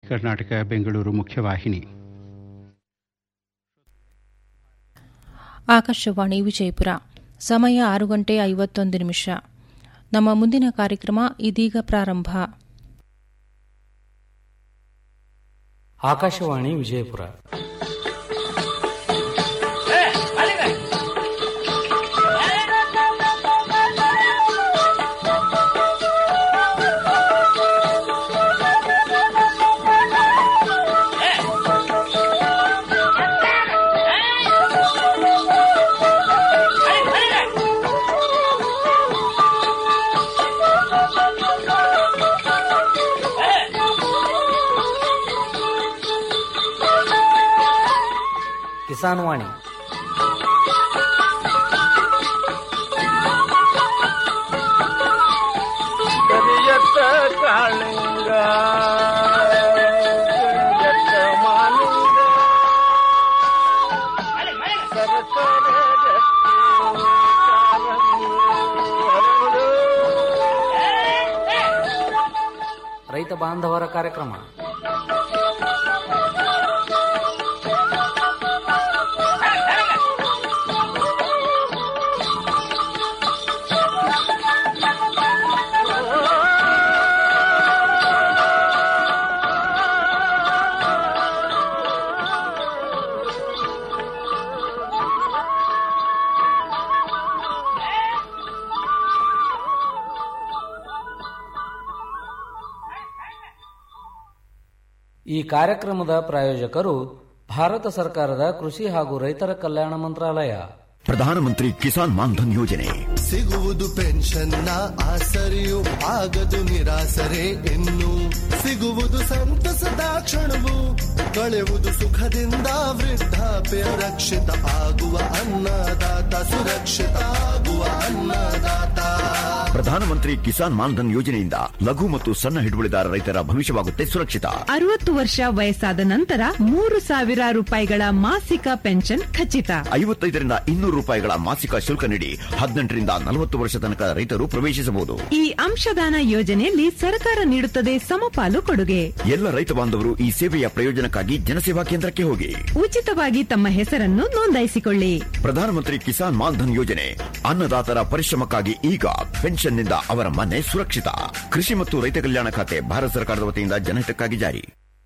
ಕರ್ನಾಟಕ ಬೆಂಗಳೂರು ಮುಖ್ಯವಾಹಿನಿ ಆಕಾಶವಾಣಿ ವಿಜಯಪುರ ಸಮಯ ಆರು ಗಂಟೆ ಐವತ್ತೊಂದು ನಿಮಿಷ ನಮ್ಮ ಮುಂದಿನ ಕಾರ್ಯಕ್ರಮ ಇದೀಗ ಪ್ರಾರಂಭ ಆಕಾಶವಾಣಿ ವಿಜಯಪುರ ಕಿಸಾನ್ ವಾಣಿ ಕರಿಯತ್ತ ಕಾಳಿಂಗ ಕರಿಯತ್ತ ಮಾಲಿಂಗ ಸರಕಾರ ರೈತ ಬಾಂಧವರ ಕಾರ್ಯಕ್ರಮ ಈ ಕಾರ್ಯಕ್ರಮದ ಪ್ರಾಯೋಜಕರು ಭಾರತ ಸರ್ಕಾರದ ಕೃಷಿ ಹಾಗೂ ರೈತರ ಕಲ್ಯಾಣ ಮಂತ್ರಾಲಯ ಪ್ರಧಾನಮಂತ್ರಿ ಕಿಸಾನ್ ಮಾನ್ಧನ್ ಯೋಜನೆ ಸಿಗುವುದು ಪೆನ್ಷನ್ನ ಆಸರೆಯು ಆಗದು ನಿರಾಸರೆ ಇನ್ನು ಸಿಗುವುದು ಸಂತಸದ ಕ್ಷಣವು ಕಳೆಯುವುದು ಸುಖದಿಂದ ವೃದ್ಧಾಪ್ಯ ರಕ್ಷಿತ ಆಗುವ ಅನ್ನದಾತ ಸುರಕ್ಷಿತ ಆಗುವ ಅನ್ನದಾತ ಪ್ರಧಾನಮಂತ್ರಿ ಕಿಸಾನ್ ಮಾನ್ಧನ್ ಯೋಜನೆಯಿಂದ ಲಘು ಮತ್ತು ಸಣ್ಣ ಹಿಡುವಳಿದಾರ ರೈತರ ಭವಿಷ್ಯವಾಗುತ್ತೆ ಸುರಕ್ಷಿತ ಅರವತ್ತು ವರ್ಷ ವಯಸ್ಸಾದ ನಂತರ ಮೂರು ಸಾವಿರ ರೂಪಾಯಿಗಳ ಮಾಸಿಕ ಪೆನ್ಷನ್ ಖಚಿತ ಐವತ್ತೈದರಿಂದ ಇನ್ನೂರು ರೂಪಾಯಿಗಳ ಮಾಸಿಕ ಶುಲ್ಕ ನೀಡಿ ಹದಿನೆಂಟರಿಂದ ನಲವತ್ತು ವರ್ಷ ತನಕ ರೈತರು ಪ್ರವೇಶಿಸಬಹುದು ಈ ಅಂಶದಾನ ಯೋಜನೆಯಲ್ಲಿ ಸರ್ಕಾರ ನೀಡುತ್ತದೆ ಸಮಪಾಲು ಕೊಡುಗೆ ಎಲ್ಲ ರೈತ ಬಾಂಧವರು ಈ ಸೇವೆಯ ಪ್ರಯೋಜನಕ್ಕಾಗಿ ಜನಸೇವಾ ಕೇಂದ್ರಕ್ಕೆ ಹೋಗಿ ಉಚಿತವಾಗಿ ತಮ್ಮ ಹೆಸರನ್ನು ನೋಂದಾಯಿಸಿಕೊಳ್ಳಿ ಪ್ರಧಾನಮಂತ್ರಿ ಕಿಸಾನ್ ಮಾನ್ಧನ್ ಯೋಜನೆ ಅನ್ನದಾತರ ಪರಿಶ್ರಮಕ್ಕಾಗಿ ಈಗ ಪೆನ್ಷನ್ನಿಂದ ಅವರ ಮನೆ ಸುರಕ್ಷಿತ ಕೃಷಿ ಮತ್ತು ರೈತ ಕಲ್ಯಾಣ ಖಾತೆ ಭಾರತ ಸರ್ಕಾರದ ವತಿಯಿಂದ ಜನಹಿತಕ್ಕಾಗಿ ಜಾರಿ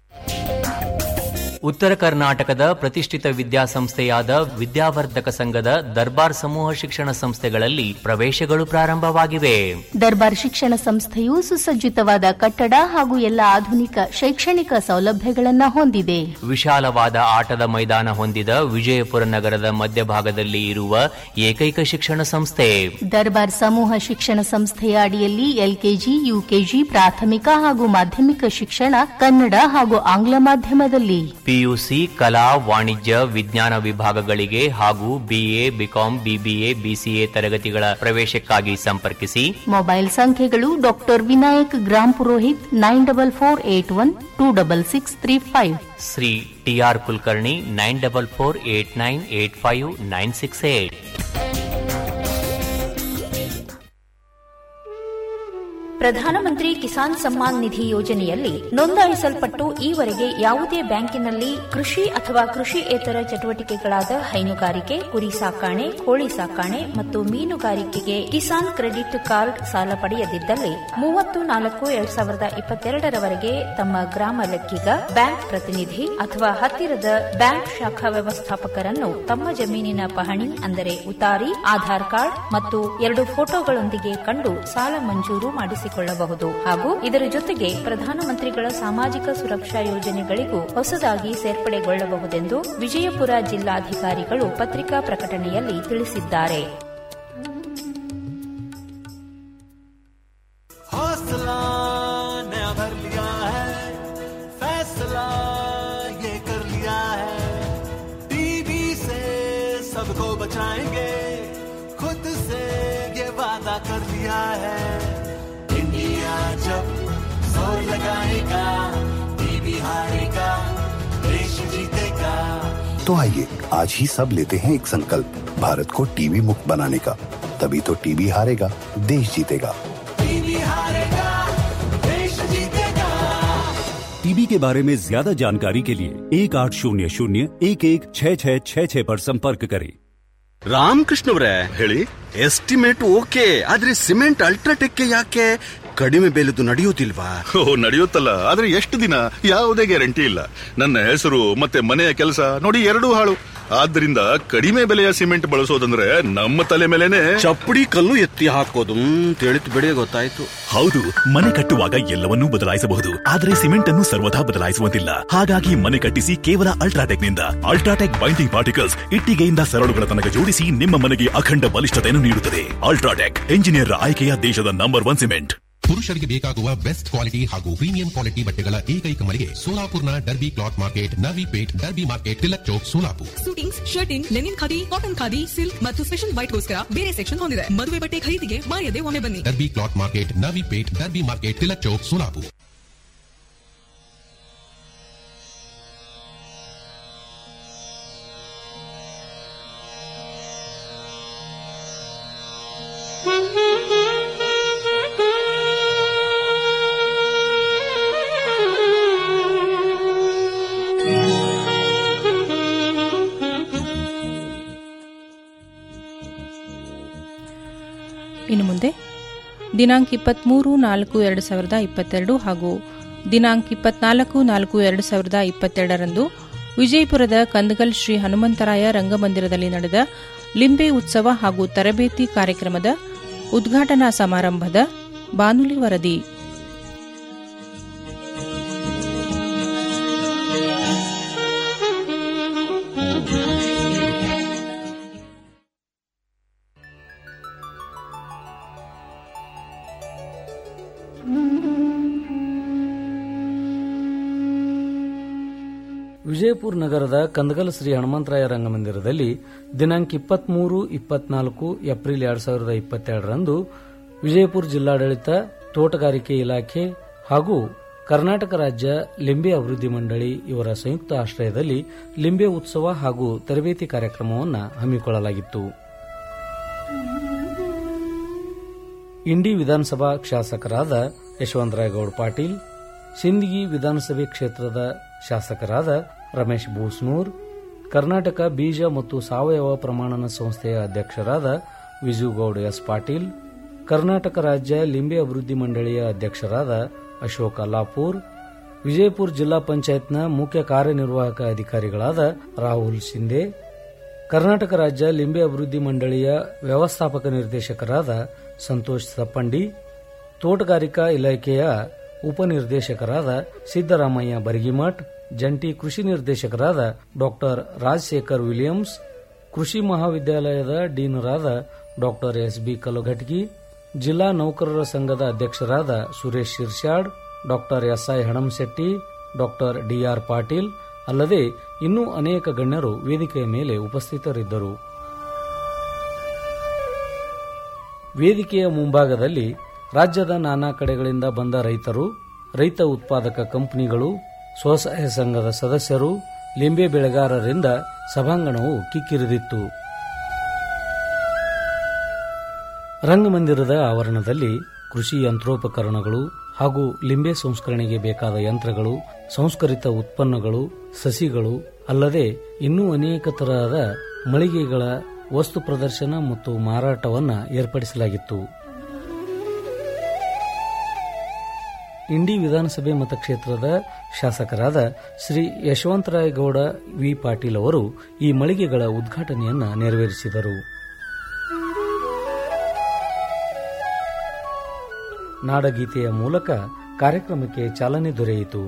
ಉತ್ತರ ಕರ್ನಾಟಕದ ಪ್ರತಿಷ್ಠಿತ ವಿದ್ಯಾಸಂಸ್ಥೆಯಾದ ವಿದ್ಯಾವರ್ಧಕ ಸಂಘದ ದರ್ಬಾರ್ ಸಮೂಹ ಶಿಕ್ಷಣ ಸಂಸ್ಥೆಗಳಲ್ಲಿ ಪ್ರವೇಶಗಳು ಪ್ರಾರಂಭವಾಗಿವೆ ದರ್ಬಾರ್ ಶಿಕ್ಷಣ ಸಂಸ್ಥೆಯು ಸುಸಜ್ಜಿತವಾದ ಕಟ್ಟಡ ಹಾಗೂ ಎಲ್ಲ ಆಧುನಿಕ ಶೈಕ್ಷಣಿಕ ಸೌಲಭ್ಯಗಳನ್ನು ಹೊಂದಿದೆ ವಿಶಾಲವಾದ ಆಟದ ಮೈದಾನ ಹೊಂದಿದ ವಿಜಯಪುರ ನಗರದ ಮಧ್ಯಭಾಗದಲ್ಲಿ ಇರುವ ಏಕೈಕ ಶಿಕ್ಷಣ ಸಂಸ್ಥೆ ದರ್ಬಾರ್ ಸಮೂಹ ಶಿಕ್ಷಣ ಸಂಸ್ಥೆಯ ಅಡಿಯಲ್ಲಿ ಎಲ್ಕೆಜಿ ಯುಕೆಜಿ ಪ್ರಾಥಮಿಕ ಹಾಗೂ ಮಾಧ್ಯಮಿಕ ಶಿಕ್ಷಣ ಕನ್ನಡ ಹಾಗೂ ಆಂಗ್ಲ ಮಾಧ್ಯಮದಲ್ಲಿ ಪಿಯುಸಿ ಕಲಾ ವಾಣಿಜ್ಯ ವಿಜ್ಞಾನ ವಿಭಾಗಗಳಿಗೆ ಹಾಗೂ ಬಿಎ ಬಿಕಾಂ ಬಿಬಿಎ ಬಿಸಿಎ ತರಗತಿಗಳ ಪ್ರವೇಶಕ್ಕಾಗಿ ಸಂಪರ್ಕಿಸಿ ಮೊಬೈಲ್ ಸಂಖ್ಯೆಗಳು doctor Vinayak Grampurohit nine double four eight one two double six three five Shri T R Kulkarni nine double four eight nine eight five nine six eight Pradhanmantri Kisan Samman ನಿಧಿ ಯೋಜನೆಯಲ್ಲಿ ನೋಂದಾಯಿಸಲ್ಪಟ್ಟು ಈವರೆಗೆ ಯಾವುದೇ ಬ್ಯಾಂಕಿನಲ್ಲಿ ಕೃಷಿ ಅಥವಾ ಕೃಷಿಯೇತರ ಚಟುವಟಿಕೆಗಳಾದ ಹೈನುಗಾರಿಕೆ ಕುರಿ ಸಾಕಾಣೆ ಕೋಳಿ ಸಾಕಾಣೆ ಮತ್ತು ಮೀನುಗಾರಿಕೆಗೆ ಕಿಸಾನ್ ಕ್ರೆಡಿಟ್ ಕಾರ್ಡ್ ಸಾಲ ಪಡೆಯದಿದ್ದಲ್ಲಿ ಮೂವತ್ತು ನಾಲ್ಕು ಎರಡ್ ಸಾವಿರದ ಇಪ್ಪತ್ತೆರಡರವರೆಗೆ ತಮ್ಮ ಗ್ರಾಮ ಲೆಕ್ಕಿಗ ಬ್ಯಾಂಕ್ ಪ್ರತಿನಿಧಿ ಅಥವಾ ಹತ್ತಿರದ ಬ್ಯಾಂಕ್ ಶಾಖಾ ವ್ಯವಸ್ಥಾಪಕರನ್ನು ತಮ್ಮ ಜಮೀನಿನ ಪಹಣಿ ಅಂದರೆ ಉತಾರಿ ಆಧಾರ್ ಕಾರ್ಡ್ ಮತ್ತು ಎರಡು ಫೋಟೋಗಳೊಂದಿಗೆ ಕಂಡು ಸಾಲ ಮಂಜೂರು ಮಾಡಿಸಿಕೊಳ್ಳಬಹುದು ಹಾಗೂ ಇದರ ಜೊತೆಗೆ ಪ್ರಧಾನಮಂತ್ರಿಗಳ ಸಾಮಾಜಿಕ ಸುರಕ್ಷಾ ಯೋಜನೆಗಳಿಗೂ ಹೊಸದಾಗಿ ಸೇರ್ಪಡೆಗೊಳ್ಳಬಹುದೆಂದು ವಿಜಯಪುರ ಜಿಲ್ಲಾಧಿಕಾರಿಗಳು ಪತ್ರಿಕಾ ಪ್ರಕಟಣೆಯಲ್ಲಿ ತಿಳಿಸಿದ್ದಾರೆ हौसला नया भर लिया है फैसला ये कर लिया है टीवी से सबको बचाएंगे खुद से ये वादा कर लिया है इंडिया जब जोर लगाएगा टीवी हारेगा देश जीतेगा तो आइए आज ही सब लेते हैं एक संकल्प भारत को टीवी मुक्त बनाने का तभी तो टीवी हारेगा देश जीतेगा टीवी हारेगा देश जीतेगा टीबी के बारे में ज्यादा जानकारी के लिए एक आठ शून्य शून्य एक एक छः छः छः छः पर संपर्क करें ರಾಮಕೃಷ್ಣವ್ರೆ ಹೇಳಿ ಎಸ್ಟಿಮೇಟ್ ಓಕೆ ಆದ್ರೆ ಸಿಮೆಂಟ್ ಅಲ್ಟ್ರಾಟೆಕ್ ಯಾಕೆ ಕಡಿಮೆ ಬೆಲೆದು ನಡೆಯುತ್ತಿಲ್ವಾ ಓ ನಡೆಯುತ್ತಲ್ಲ ಆದ್ರೆ ಎಷ್ಟು ದಿನ ಯಾವುದೇ ಗ್ಯಾರಂಟಿ ಇಲ್ಲ ನನ್ನ ಹೆಸರು ಮತ್ತೆ ಮನೆಯ ಕೆಲಸ ನೋಡಿ ಎರಡೂ ಹಾಳು ಆದ್ರಿಂದ ಕಡಿಮೆ ಬೆಲೆಯ ಸಿಮೆಂಟ್ ಬಳಸೋದಂದ್ರೆ ನಮ್ಮ ತಲೆ ಮೇಲೆನೆ ಚಪ್ಪಡಿ ಕಲ್ಲು ಎತ್ತಿ ಹಾಕೋದು ತಿಳಿತು ಬಿಡಿ ಗೊತ್ತಾಯ್ತು ಹೌದು ಮನೆ ಕಟ್ಟುವಾಗ ಎಲ್ಲವನ್ನೂ ಬದಲಾಯಿಸಬಹುದು ಆದರೆ ಸಿಮೆಂಟ್ ಅನ್ನು ಸರ್ವದಾ ಬದಲಾಯಿಸುವಂತಿಲ್ಲ ಹಾಗಾಗಿ ಮನೆ ಕಟ್ಟಿಸಿ ಕೇವಲ ಅಲ್ಟ್ರಾಟೆಕ್ ನಿಂದ ಅಲ್ಟ್ರಾಟೆಕ್ ಬೈಂಡಿಂಗ್ ಪಾರ್ಟಿಕಲ್ಸ್ ಇಟ್ಟಿಗೆಯಿಂದ ಸರಳುಗಳ ತನಕ ಜೋಡಿಸಿ ನಿಮ್ಮ ಮನೆಗೆ ಅಖಂಡ ಬಲಿಷ್ಠತೆಯನ್ನು ನೀಡುತ್ತದೆ ಅಲ್ಟ್ರಾಟೆಕ್ ಎಂಜಿನಿಯರ್ ಆಯ್ಕೆಯ ದೇಶದ ನಂಬರ್ ಒನ್ ಸಿಮೆಂಟ್ ಪುರುಷರಿಗೆ ಬೇಕಾಗುವ ಬೆಸ್ಟ್ ಕ್ವಾಲಿಟಿ ಹಾಗೂ ಪ್ರೀಮಿಯಂ ಕ್ವಾಲಿಟಿ ಬಟ್ಟೆಗಳ ಏಕೈಕ ಮಳಿಗೆ ಸೋಲಾಪುರ್ನ Derby cloth market Navi Pet Derby market Tilak Chowk Solapur suitings shirting linen khadi cotton khadi silk ಮತ್ತು ಸ್ಪೆಷಲ್ ವೈಟ್ಗೋಸ್ಕರ ಬೇರೆ ಸೆಕ್ಷನ್ ಹೊಂದಿದೆ ಮದುವೆ ಬಟ್ಟೆ ಖರೀದಿಗೆ ಮಾಯದೆ ಒಮ್ಮೆ ಬನ್ನಿ Derby cloth market Navi Pet Derby market Tilak Chowk Solapur ಇನ್ನು ಮುಂದೆ ದಿನಾಂಕ ಇಪ್ಪತ್ತ್ಮೂರು ನಾಲ್ಕು ಎರಡು ಸಾವಿರದ ಇಪ್ಪತ್ತೆರಡು ಹಾಗೂ ದಿನಾಂಕ ಇಪ್ಪತ್ನಾಲ್ಕು ನಾಲ್ಕು ಎರಡು ಸಾವಿರದ ಇಪ್ಪತ್ತೆರಡರಂದು ವಿಜಯಪುರದ ಕಂದಗಲ್ ಶ್ರೀ ಹನುಮಂತರಾಯ ರಂಗಮಂದಿರದಲ್ಲಿ ನಡೆದ ಲಿಂಬೆ ಉತ್ಸವ ಹಾಗೂ ತರಬೇತಿ ಕಾರ್ಯಕ್ರಮದ ಉದ್ಘಾಟನಾ ಸಮಾರಂಭದ ಬಾನುಲಿ ವರದಿ ವಿಜಯಪುರ ನಗರದ ಕಂದಗಲ್ ಶ್ರೀ ಹನುಮಂತರಾಯ ರಂಗಮಂದಿರದಲ್ಲಿ ದಿನಾಂಕ ಇಪ್ಪತ್ಮೂರು ಇಪ್ಪತ್ನಾಲ್ಕು ಏಪ್ರಿಲ್ ಎರಡ್ ಸಾವಿರದ ಇಪ್ಪತ್ತೆರಡರಂದು ವಿಜಯಪುರ ಜಿಲ್ಲಾಡಳಿತ ತೋಟಗಾರಿಕೆ ಇಲಾಖೆ ಹಾಗೂ ಕರ್ನಾಟಕ ರಾಜ್ಯ ಲಿಂಬೆ ಅಭಿವೃದ್ಧಿ ಮಂಡಳಿ ಇವರ ಸಂಯುಕ್ತ ಆಶ್ರಯದಲ್ಲಿ ಲಿಂಬೆ ಉತ್ಸವ ಹಾಗೂ ತರಬೇತಿ ಕಾರ್ಯಕ್ರಮವನ್ನು ಹಮ್ಮಿಕೊಳ್ಳಲಾಗಿತ್ತು ಇಂಡಿ ವಿಧಾನಸಭಾ ಶಾಸಕರಾದ ಯಶವಂತರಾಯಗೌಡ ಪಾಟೀಲ್ ಸಿಂದಗಿ ವಿಧಾನಸಭೆ ಕ್ಷೇತ್ರದ ಶಾಸಕರಾದ ರಮೇಶ್ ಬೂಸ್ನೂರ್ ಕರ್ನಾಟಕ ಬೀಜ ಮತ್ತು ಸಾವಯವ ಪ್ರಮಾಣನ ಸಂಸ್ಥೆಯ ಅಧ್ಯಕ್ಷರಾದ ವಿಜುಗೌಡ ಎಸ್ ಪಾಟೀಲ್ ಕರ್ನಾಟಕ ರಾಜ್ಯ ಲಿಂಬೆ ಅಭಿವೃದ್ಧಿ ಮಂಡಳಿಯ ಅಧ್ಯಕ್ಷರಾದ ಅಶೋಕ್ ಅಲ್ಲಾಪುರ್ ವಿಜಯಪುರ ಜಿಲ್ಲಾ ಪಂಚಾಯತ್ನ ಮುಖ್ಯ ಕಾರ್ಯನಿರ್ವಾಹಕ ಅಧಿಕಾರಿಗಳಾದ ರಾಹುಲ್ ಶಿಂದೆ ಕರ್ನಾಟಕ ರಾಜ್ಯ ಲಿಂಬೆ ಅಭಿವೃದ್ಧಿ ಮಂಡಳಿಯ ವ್ಯವಸ್ಥಾಪಕ ನಿರ್ದೇಶಕರಾದ ಸಂತೋಷ್ ಸಪ್ಪಂಡಿ ತೋಟಗಾರಿಕಾ ಇಲಾಖೆಯ ಉಪನಿರ್ದೇಶಕರಾದ ಸಿದ್ದರಾಮಯ್ಯ ಬರಗಿಮಠ್ ಜಂಟಿ ಕೃಷಿ ನಿರ್ದೇಶಕರಾದ ಡಾಕ್ಟರ್ ರಾಜಶೇಖರ್ ವಿಲಿಯಮ್ಸ್ ಕೃಷಿ ಮಹಾವಿದ್ಯಾಲಯದ ಡೀನರಾದ ಡಾಕ್ಟರ್ ಎಸ್ ಬಿ ಕಲಘಟಗಿ ಜಿಲ್ಲಾ ನೌಕರರ ಸಂಘದ ಅಧ್ಯಕ್ಷರಾದ Suresh Shirshad doctor S I Hanamshetti doctor D R Patil ಅಲ್ಲದೆ ಇನ್ನೂ ಅನೇಕ ಗಣ್ಯರು ವೇದಿಕೆಯ ಮೇಲೆ ಉಪಸ್ಥಿತರಿದ್ದರು ವೇದಿಕೆಯ ಮುಂಭಾಗದಲ್ಲಿ ರಾಜ್ಯದ ನಾನಾ ಕಡೆಗಳಿಂದ ಬಂದ ರೈತರು ರೈತ ಉತ್ಪಾದಕ ಕಂಪನಿಗಳು ಸ್ವಸಹಾಯ ಸಂಘದ ಸದಸ್ಯರು ಲಿಂಬೆ ಬೆಳೆಗಾರರಿಂದ ಸಭಾಂಗಣವು ಕಿಕ್ಕಿರಿದಿತ್ತು ರಂಗಮಂದಿರದ ಆವರಣದಲ್ಲಿ ಕೃಷಿ ಯಂತ್ರೋಪಕರಣಗಳು ಹಾಗೂ ಲಿಂಬೆ ಸಂಸ್ಕರಣೆಗೆ ಬೇಕಾದ ಯಂತ್ರಗಳು ಸಂಸ್ಕರಿತ ಉತ್ಪನ್ನಗಳು ಸಸಿಗಳು ಅಲ್ಲದೆ ಇನ್ನೂ ಅನೇಕ ತರಹದ ಮಳಿಗೆಗಳ ವಸ್ತು ಪ್ರದರ್ಶನ ಮತ್ತು ಮಾರಾಟವನ್ನು ಏರ್ಪಡಿಸಲಾಗಿತ್ತು ಇಂಡಿ ವಿಧಾನಸಭೆ ಮತಕ್ಷೇತ್ರದ ಶಾಸಕರಾದ ಶ್ರೀ ಯಶವಂತರಾಯಗೌಡ ವಿ ಪಾಟೀಲ್ ಅವರು ಈ ಮಳಿಗೆಗಳ ಉದ್ಘಾಟನೆಯನ್ನು ನೆರವೇರಿಸಿದರು ನಾಡಗೀತೆಯ ಮೂಲಕ ಕಾರ್ಯಕ್ರಮಕ್ಕೆ ಚಾಲನೆ ದೊರೆಯಿತು